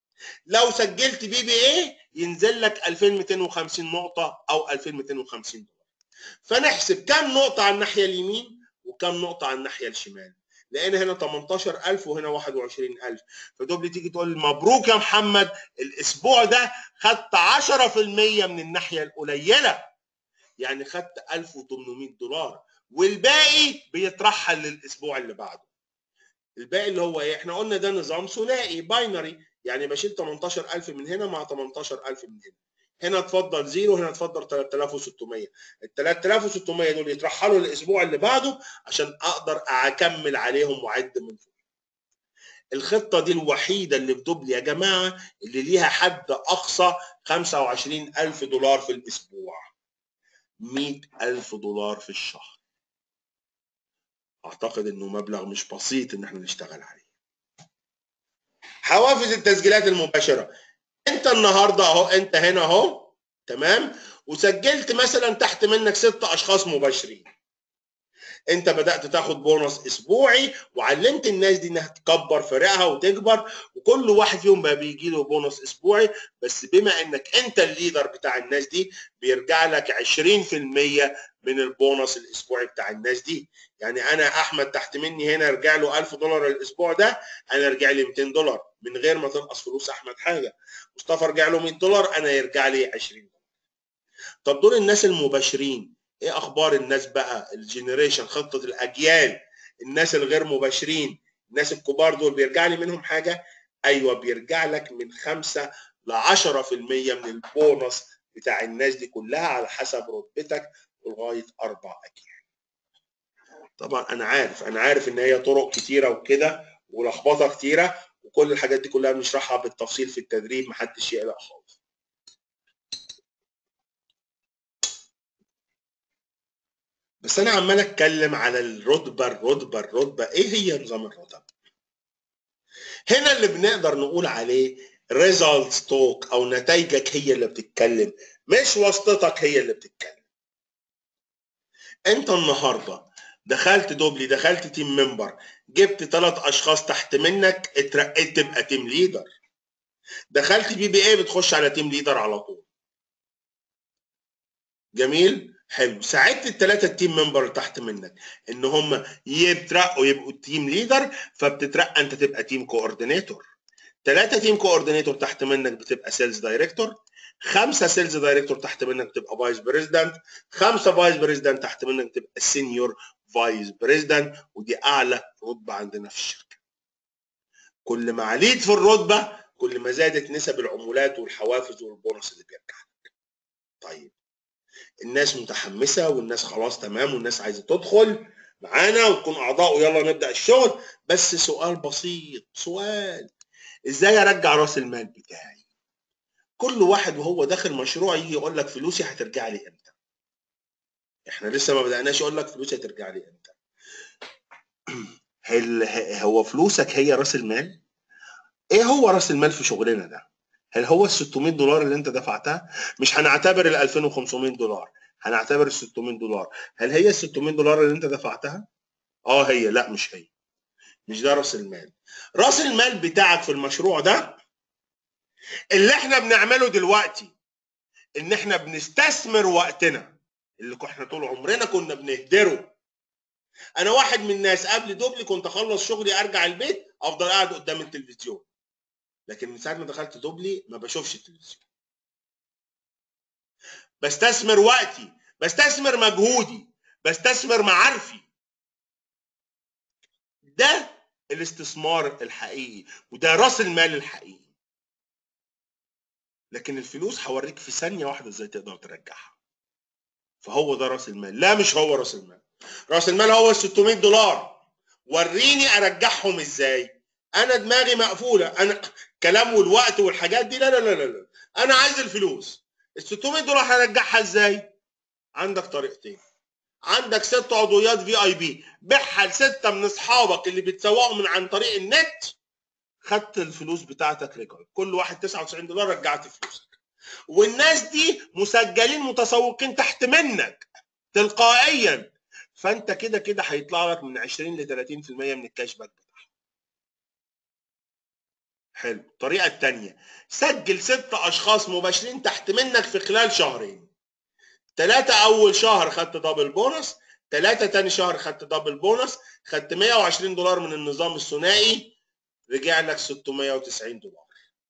Speaker 1: لو سجلت بي بي ايه ينزل لك 2250 نقطة او 2250 دولار فنحسب كم نقطة على الناحية اليمين وكم نقطة على الناحية الشمال لقينا هنا 18000 وهنا 21000 فدوبلي تيجي تقول مبروك يا محمد الاسبوع ده خدت 10% من الناحيه القليله يعني خدت 1800 دولار والباقي بيترحل للاسبوع اللي بعده الباقي اللي هو ايه احنا قلنا ده نظام ثنائي باينري يعني بشيل 18000 من هنا مع 18000 من هنا هنا اتفضل زيرو هنا اتفضل 3600 ال 3600 دول يترحلوا الاسبوع اللي بعده عشان اقدر اكمل عليهم واعد من فوق الخطه دي الوحيده اللي في دبل يا جماعه اللي ليها حد اقصى 25000 دولار في الاسبوع 100000 دولار في الشهر اعتقد انه مبلغ مش بسيط ان احنا نشتغل عليه حوافز التسجيلات المباشره انت النهارده اهو انت هنا اهو تمام وسجلت مثلا تحت منك ست اشخاص مباشرين انت بدات تاخد بونص اسبوعي وعلمت الناس دي انها تكبر فرقها وتكبر وكل واحد فيهم بقى بيجي له بونص اسبوعي بس بما انك انت الليدر بتاع الناس دي بيرجع لك 20% من البونص الاسبوعي بتاع الناس دي يعني انا احمد تحت مني هنا رجع له 1000 دولار الاسبوع ده انا رجع لي 200 دولار من غير ما تنقص فلوس احمد حاجه مصطفى رجع له 100 دولار انا يرجع لي 20 دولار طب دول الناس المباشرين ايه اخبار الناس بقى الجنريشن خطه الاجيال الناس الغير مباشرين الناس الكبار دول بيرجع لي منهم حاجه ايوه بيرجع لك من 5 ل 10% من البونص بتاع الناس دي كلها على حسب رتبتك لغايه اربع اجيال طبعا انا عارف انا عارف ان هي طرق كتيره وكده ولخبطه كتيره وكل الحاجات دي كلها بنشرحها بالتفصيل في التدريب محدش يقلق خالص بس انا عمال اتكلم على الرتبه الرتبه الرتبه ايه هي نظام الرتب هنا اللي بنقدر نقول عليه ريزلتس توك او نتائجك هي اللي بتتكلم مش واسطتك هي اللي بتتكلم انت النهارده دخلت دوبلي دخلت تيم ممبر جبت ثلاث اشخاص تحت منك اترقيت تبقى تيم ليدر دخلت بي بي اي بتخش على تيم ليدر على طول جميل حلو ساعدت الثلاثه التيم ممبر تحت منك ان هم يترقوا يبقوا تيم ليدر فبتترقى انت تبقى تيم كوردينيتور ثلاثه تيم كوردينيتور تحت منك بتبقى سيلز دايركتور خمسه سيلز دايركتور تحت منك بتبقى فايس بريزيدنت خمسه فايس بريزيدنت تحت منك بتبقى سينيور فايس بريزيدنت ودي اعلى رتبه عندنا في الشركه كل ما عليت في الرتبه كل ما زادت نسب العمولات والحوافز والبونص اللي بيرجع لك طيب الناس متحمسه والناس خلاص تمام والناس عايزه تدخل معانا وتكون اعضاء ويلا نبدا الشغل بس سؤال بسيط سؤال ازاي ارجع راس المال بتاعي كل واحد وهو داخل مشروع يجي يقول لك فلوسي هترجع لي امتى احنا لسه ما بدأناش يقول لك فلوسي هترجع لي امتى هل هو فلوسك هي راس المال ايه هو راس المال في شغلنا ده هل هو ال 600 دولار اللي انت دفعتها مش هنعتبر ال 2500 دولار هنعتبر ال 600 دولار هل هي ال 600 دولار اللي انت دفعتها اه هي لا مش هي مش ده راس المال راس المال بتاعك في المشروع ده اللي احنا بنعمله دلوقتي ان احنا بنستثمر وقتنا اللي احنا طول عمرنا كنا بنهدره انا واحد من الناس قبل دوبلي كنت اخلص شغلي ارجع البيت افضل قاعد قدام التلفزيون لكن من ساعه ما دخلت دوبلي ما بشوفش التلفزيون بستثمر وقتي بستثمر مجهودي بستثمر معارفي ده الاستثمار الحقيقي وده راس المال الحقيقي لكن الفلوس هوريك في ثانيه واحده ازاي تقدر ترجعها فهو ده راس المال لا مش هو راس المال راس المال هو ال 600 دولار وريني ارجعهم ازاي انا دماغي مقفوله انا كلام والوقت والحاجات دي لا لا لا لا انا عايز الفلوس ال 600 دولار هرجعها ازاي عندك طريقتين عندك ست عضويات في اي بي بيعها لسته من اصحابك اللي بتسوقوا من عن طريق النت خدت الفلوس بتاعتك ريكورد كل واحد 99 دولار رجعت فلوسك والناس دي مسجلين متسوقين تحت منك تلقائيا فانت كده كده هيطلع لك من 20 ل 30% من الكاش باك بتاعهم حلو الطريقه الثانيه سجل ست اشخاص مباشرين تحت منك في خلال شهرين ثلاثة أول شهر خدت دبل بونص ثلاثة تاني شهر خدت دبل بونص خدت 120 دولار من النظام الثنائي رجع لك 690 دولار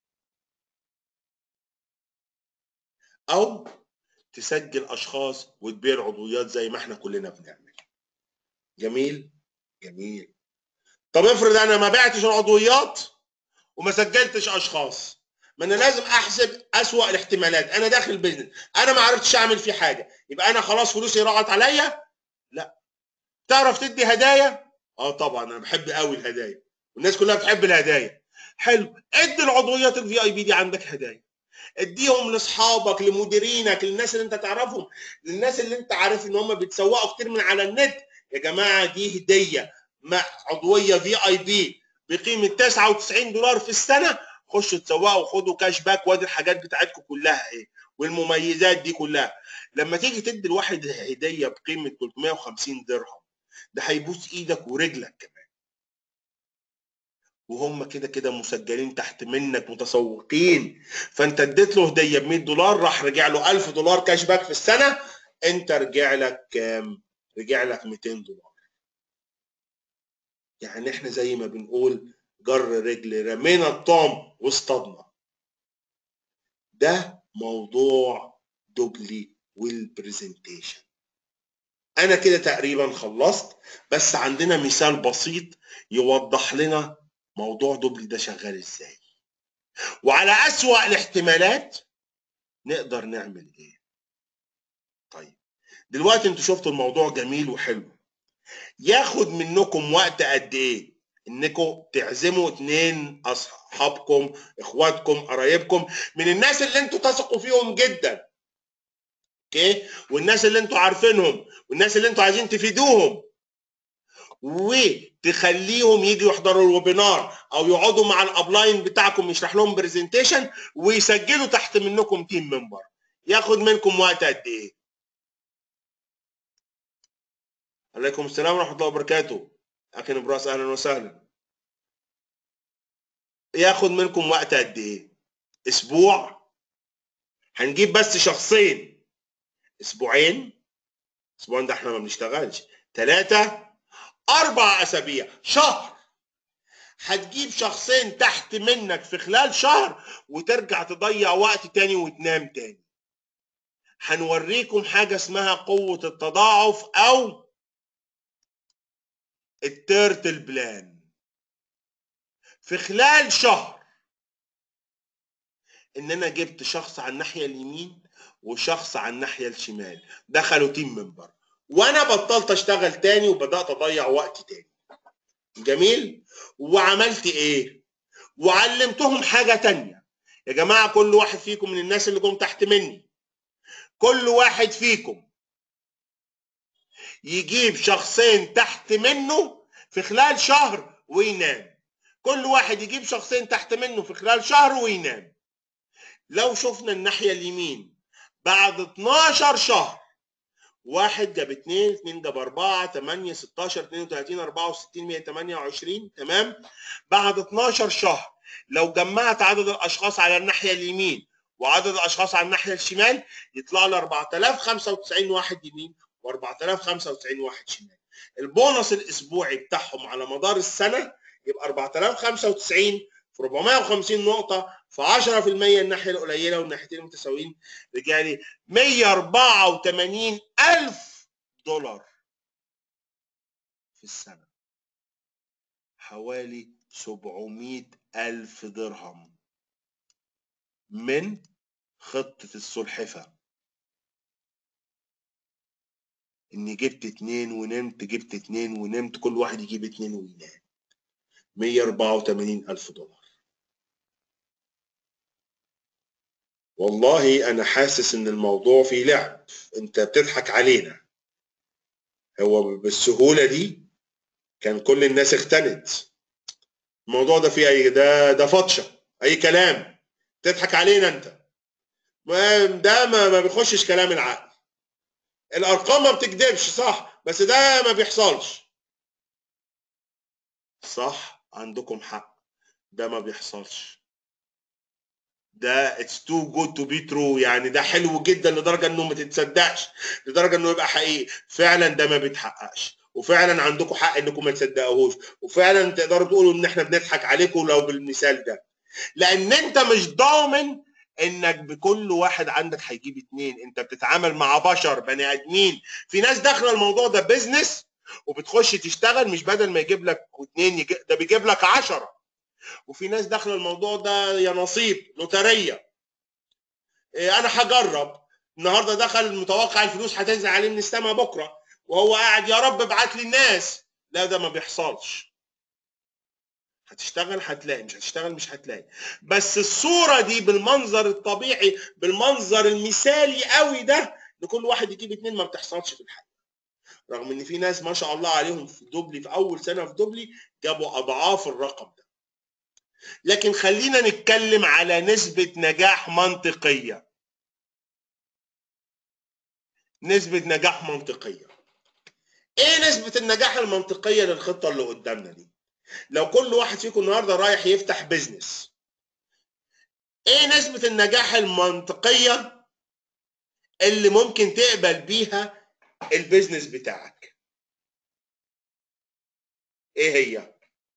Speaker 1: أو تسجل أشخاص وتبيع عضويات زي ما احنا كلنا بنعمل جميل جميل طب افرض انا ما بعتش العضويات وما سجلتش اشخاص ما انا لازم احسب اسوأ الاحتمالات انا داخل بيزنس انا ما عرفتش اعمل فيه حاجه يبقى انا خلاص فلوسي راحت عليا لا تعرف تدي هدايا اه طبعا انا بحب قوي الهدايا والناس كلها بتحب الهدايا حلو ادي العضويات الفي اي بي دي عندك هدايا اديهم لاصحابك لمديرينك للناس اللي انت تعرفهم للناس اللي انت عارف ان هم بيتسوقوا كتير من على النت يا جماعه دي هديه مع عضويه في اي بي بقيمه 99 دولار في السنه خشوا تسوقوا وخدوا كاش باك وادي الحاجات بتاعتكم كلها ايه والمميزات دي كلها لما تيجي تدي الواحد هديه بقيمه 350 درهم ده هيبوس ايدك ورجلك كمان وهم كده كده مسجلين تحت منك متسوقين فانت اديت له هديه ب 100 دولار راح رجع له 1000 دولار كاش باك في السنه انت رجع لك كام؟ رجع لك 200 دولار يعني احنا زي ما بنقول جر رجل رمينا الطعم واصطادنا ده موضوع دوبلي والبرزنتيشن انا كده تقريبا خلصت بس عندنا مثال بسيط يوضح لنا موضوع دوبلي ده شغال ازاي وعلى اسوأ الاحتمالات نقدر نعمل ايه طيب دلوقتي انتوا شفتوا الموضوع جميل وحلو ياخد منكم وقت قد ايه انكم تعزموا اتنين اصحابكم اخواتكم قرايبكم من الناس اللي انتوا تثقوا فيهم جدا اوكي والناس اللي انتوا عارفينهم والناس اللي انتوا عايزين تفيدوهم وتخليهم يجوا يحضروا الويبينار او يقعدوا مع الابلاين بتاعكم يشرح لهم برزنتيشن ويسجلوا تحت منكم تيم ممبر ياخد منكم وقت قد ايه عليكم السلام ورحمه الله وبركاته اخي نبراس اهلا وسهلا ياخد منكم وقت قد ايه اسبوع هنجيب بس شخصين اسبوعين اسبوعين ده احنا ما بنشتغلش ثلاثة اربع اسابيع شهر هتجيب شخصين تحت منك في خلال شهر وترجع تضيع وقت تاني وتنام تاني هنوريكم حاجة اسمها قوة التضاعف او التيرتل بلان في خلال شهر ان انا جبت شخص على الناحيه اليمين وشخص على الناحيه الشمال دخلوا تيم ممبر وانا بطلت اشتغل تاني وبدات اضيع وقت تاني جميل وعملت ايه وعلمتهم حاجه تانية يا جماعه كل واحد فيكم من الناس اللي جم تحت مني كل واحد فيكم يجيب شخصين تحت منه في خلال شهر وينام كل واحد يجيب شخصين تحت منه في خلال شهر وينام لو شفنا الناحية اليمين بعد 12 شهر واحد جاب اتنين اتنين جاب اربعة تمانية ستاشر اتنين وتلاتين اربعة وستين مية تمانية وعشرين تمام بعد 12 شهر لو جمعت عدد الاشخاص على الناحية اليمين وعدد الاشخاص على الناحية الشمال يطلع لي 4095 واحد يمين و4095 واحد شمال البونص الاسبوعي بتاعهم على مدار السنه يبقى 4095 في 450 نقطه في 10% الناحيه القليله والناحيتين المتساويين رجع لي 184 الف دولار في السنه حوالي 700 الف درهم من خطه السلحفه اني جبت اتنين ونمت جبت اتنين ونمت كل واحد يجيب اتنين وينام 184 ألف دولار والله أنا حاسس إن الموضوع فيه لعب أنت بتضحك علينا هو بالسهولة دي كان كل الناس اختنت الموضوع ده فيه أي ده ده فطشة أي كلام تضحك علينا أنت ما ده ما, ما بيخشش كلام العقل الارقام ما بتكذبش صح بس ده ما بيحصلش صح عندكم حق ده ما بيحصلش ده اتس تو جود تو بي ترو يعني ده حلو جدا لدرجه انه ما تتصدقش لدرجه انه يبقى حقيقي فعلا ده ما بيتحققش وفعلا عندكم حق انكم ما تصدقوهوش وفعلا تقدروا تقولوا ان احنا بنضحك عليكم لو بالمثال ده لان انت مش ضامن انك بكل واحد عندك هيجيب اتنين انت بتتعامل مع بشر بني ادمين في ناس داخله الموضوع ده بيزنس وبتخش تشتغل مش بدل ما يجيب لك اتنين يجي ده بيجيب لك عشرة وفي ناس داخله الموضوع ده يا نصيب لوتريه إيه انا هجرب النهارده دخل متوقع الفلوس هتنزل عليه من السماء بكره وهو قاعد يا رب ابعت لي الناس لا ده ما بيحصلش هتشتغل هتلاقي مش هتشتغل مش هتلاقي بس الصوره دي بالمنظر الطبيعي بالمنظر المثالي قوي ده لكل واحد يجيب اتنين ما بتحصلش في الحياه رغم ان في ناس ما شاء الله عليهم في دوبلي في اول سنه في دوبلي جابوا اضعاف الرقم ده لكن خلينا نتكلم على نسبه نجاح منطقيه نسبه نجاح منطقيه ايه نسبه النجاح المنطقيه للخطه اللي قدامنا دي لو كل واحد فيكم النهارده رايح يفتح بيزنس ايه نسبه النجاح المنطقيه اللي ممكن تقبل بيها البيزنس بتاعك ايه هي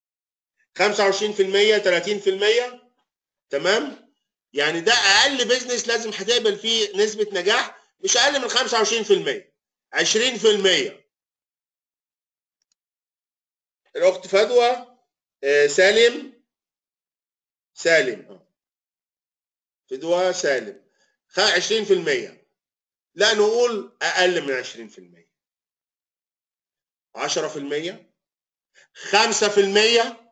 Speaker 1: 25% 30% تمام يعني ده اقل بيزنس لازم هتقبل فيه نسبه نجاح مش اقل من 25% 20% الاخت فدوى آه، سالم سالم اه فدوى سالم خ- 20% لا نقول اقل من 20% 10% 5%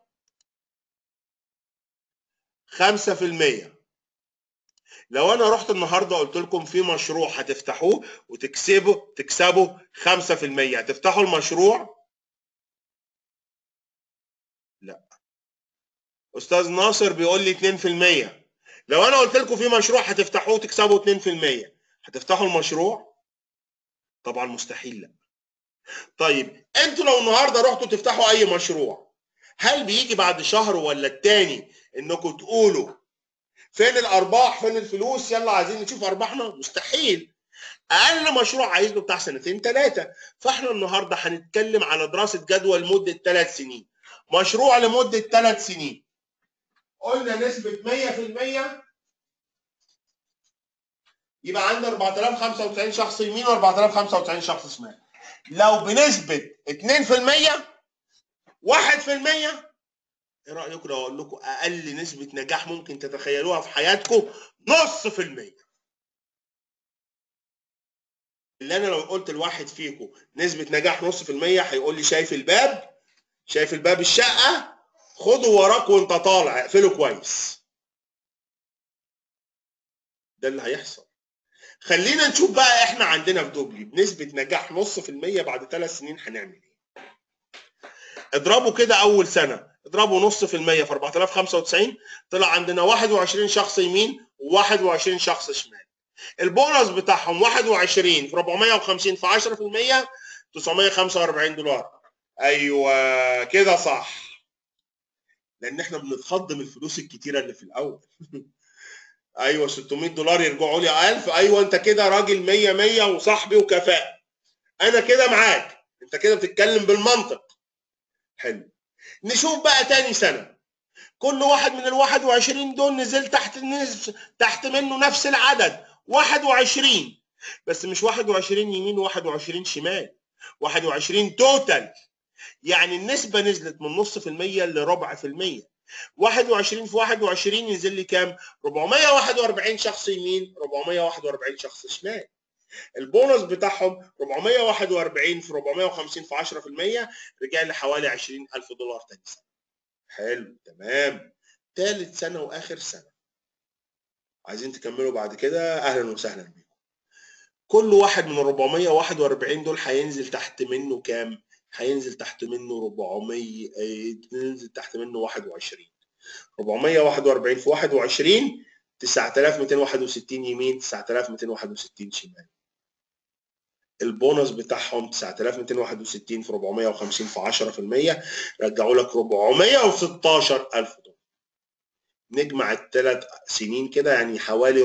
Speaker 1: 5% لو انا رحت النهارده قلت لكم في مشروع هتفتحوه وتكسبوا تكسبوا 5% هتفتحوا المشروع لا استاذ ناصر بيقول لي 2% لو انا قلت لكم في مشروع هتفتحوه وتكسبوا 2% هتفتحوا المشروع طبعا مستحيل لا طيب انتوا لو النهارده رحتوا تفتحوا اي مشروع هل بيجي بعد شهر ولا التاني انكم تقولوا فين الارباح فين الفلوس يلا عايزين نشوف ارباحنا مستحيل اقل مشروع عايز له بتاع سنتين ثلاثه فاحنا النهارده هنتكلم على دراسه جدوى لمده ثلاث سنين مشروع لمده ثلاث سنين قلنا نسبه 100% يبقى عندنا 4095 شخص يمين و4095 شخص شمال لو بنسبه 2% 1% ايه رايكم لو اقول لكم اقل نسبه نجاح ممكن تتخيلوها في حياتكم نص في المية اللي انا لو قلت لواحد فيكم نسبه نجاح نص في المية هيقول لي شايف الباب شايف الباب الشقه خده وراك وانت طالع اقفله كويس ده اللي هيحصل خلينا نشوف بقى احنا عندنا في دوبلي بنسبه نجاح نص في المية بعد ثلاث سنين هنعمل ايه اضربوا كده اول سنه اضربوا نص في المية في 4095 طلع عندنا 21 شخص يمين و21 شخص شمال البونص بتاعهم 21 في 450 في 10% 945 دولار ايوه كده صح لان احنا بنتخض من الفلوس الكتيره اللي في الاول ايوه 600 دولار يرجعوا لي 1000 ايوه انت كده راجل 100 100 وصاحبي وكفاءه انا كده معاك انت كده بتتكلم بالمنطق حلو نشوف بقى تاني سنه كل واحد من ال 21 دول نزل تحت نزل تحت منه نفس العدد 21 بس مش 21 يمين و21 شمال 21 توتال يعني النسبه نزلت من نص في المية لربع في المية 21 في 21 ينزل لي كام 441 شخص يمين 441 شخص شمال البونص بتاعهم 441 في 450 في 10% رجع لي حوالي 20000 دولار تاني سنه حلو تمام ثالث سنه واخر سنه عايزين تكملوا بعد كده اهلا وسهلا بيكم كل واحد من ال 441 دول هينزل تحت منه كام هينزل تحت منه 400 ينزل تحت منه 21 441 في 21 9261 يمين 9261 شمال البونص بتاعهم 9261 في 450 في 10% رجعوا لك 416000 دولار نجمع الثلاث سنين كده يعني حوالي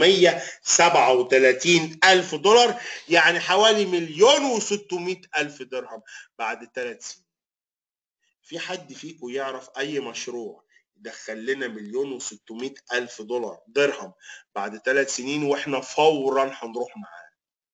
Speaker 1: 437 ألف دولار يعني حوالي مليون و600 ألف درهم بعد ثلاث سنين في حد فيكم يعرف أي مشروع يدخل لنا مليون و600 ألف دولار درهم بعد ثلاث سنين وإحنا فورا هنروح معاه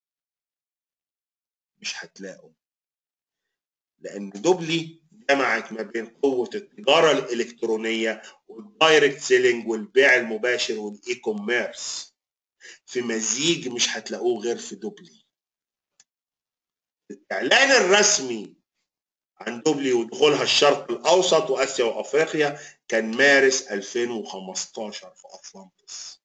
Speaker 1: مش هتلاقوا لأن دوبلي جمعت ما بين قوة التجارة الإلكترونية والدايركت سيلينج والبيع المباشر والإي كوميرس في مزيج مش هتلاقوه غير في دوبلي الإعلان الرسمي عن دوبلي ودخولها الشرق الاوسط واسيا وافريقيا كان مارس 2015 في اطلانتس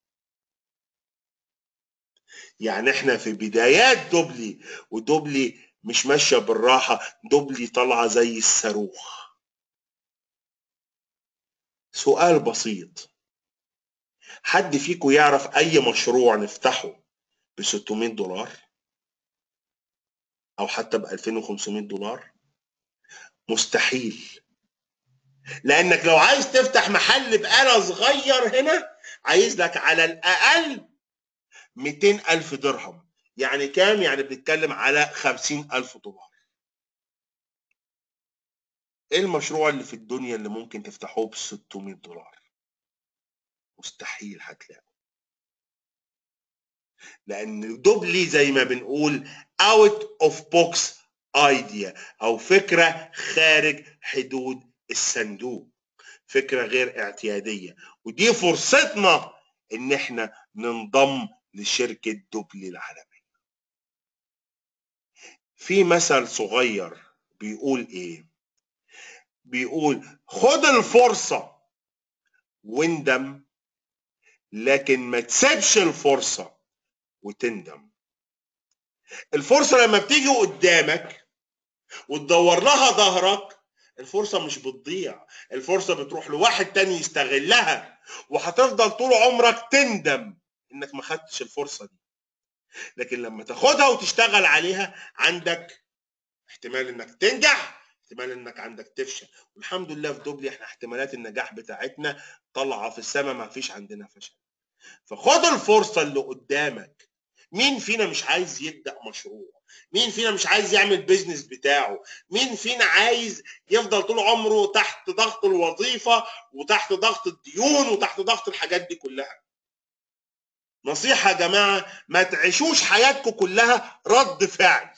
Speaker 1: يعني احنا في بدايات دوبلي ودوبلي مش ماشيه بالراحه دوبلي طالعه زي الصاروخ سؤال بسيط حد فيكم يعرف اي مشروع نفتحه ب 600 دولار او حتى ب 2500 دولار مستحيل لانك لو عايز تفتح محل بقاله صغير هنا عايز لك على الاقل 200 الف درهم يعني كام يعني بنتكلم على 50 الف دولار ايه المشروع اللي في الدنيا اللي ممكن تفتحوه ب 600 دولار مستحيل هتلاقوا لان دوبلي زي ما بنقول اوت اوف بوكس ايديا او فكره خارج حدود الصندوق فكره غير اعتياديه ودي فرصتنا ان احنا ننضم لشركه دوبلي العالميه في مثل صغير بيقول ايه بيقول خد الفرصه واندم لكن ما تسيبش الفرصه وتندم الفرصه لما بتيجي قدامك وتدور لها ظهرك الفرصه مش بتضيع الفرصه بتروح لواحد تاني يستغلها وهتفضل طول عمرك تندم انك ما خدتش الفرصه دي لكن لما تاخدها وتشتغل عليها عندك احتمال انك تنجح احتمال انك عندك تفشل والحمد لله في دوبلي احنا احتمالات النجاح بتاعتنا طالعه في السماء ما فيش عندنا فشل فخد الفرصه اللي قدامك مين فينا مش عايز يبدا مشروع مين فينا مش عايز يعمل بيزنس بتاعه مين فينا عايز يفضل طول عمره تحت ضغط الوظيفه وتحت ضغط الديون وتحت ضغط الحاجات دي كلها نصيحة يا جماعة ما تعيشوش حياتكم كلها رد فعل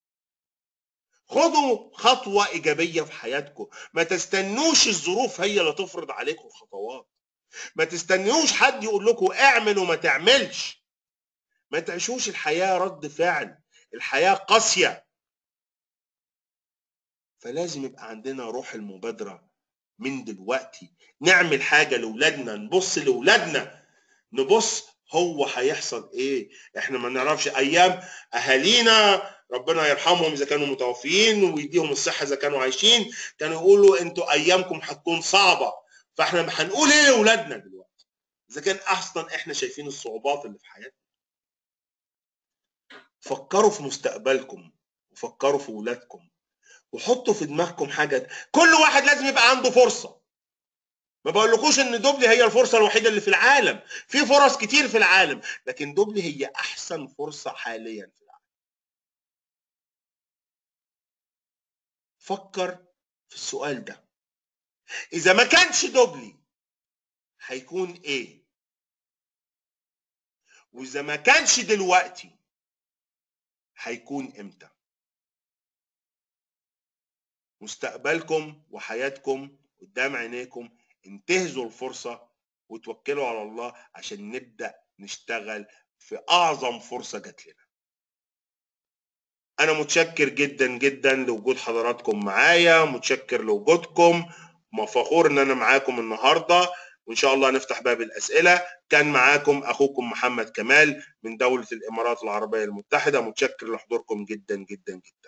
Speaker 1: خدوا خطوة إيجابية في حياتكم ما تستنوش الظروف هي اللي تفرض عليكم خطوات ما تستنوش حد يقول لكم اعمل وما تعملش ما تعيشوش الحياة رد فعل الحياة قاسية فلازم يبقى عندنا روح المبادرة من دلوقتي نعمل حاجة لأولادنا نبص لأولادنا نبص هو هيحصل ايه احنا ما نعرفش ايام اهالينا ربنا يرحمهم اذا كانوا متوفيين ويديهم الصحه اذا كانوا عايشين كانوا يقولوا انتوا ايامكم هتكون صعبه فاحنا هنقول ايه لاولادنا دلوقتي اذا كان اصلا احنا شايفين الصعوبات اللي في حياتنا فكروا في مستقبلكم وفكروا في ولادكم وحطوا في دماغكم حاجه كل واحد لازم يبقى عنده فرصه ما بقولكوش ان دوبلي هي الفرصه الوحيده اللي في العالم في فرص كتير في العالم لكن دوبلي هي احسن فرصه حاليا في العالم فكر في السؤال ده اذا ما كانش دوبلي هيكون ايه واذا ما كانش دلوقتي هيكون امتى مستقبلكم وحياتكم قدام عينيكم انتهزوا الفرصة وتوكلوا على الله عشان نبدأ نشتغل في أعظم فرصة جات لنا أنا متشكر جدا جدا لوجود حضراتكم معايا متشكر لوجودكم فخور إن أنا معاكم النهاردة وإن شاء الله نفتح باب الأسئلة كان معاكم أخوكم محمد كمال من دولة الإمارات العربية المتحدة متشكر لحضوركم جدا جدا جدا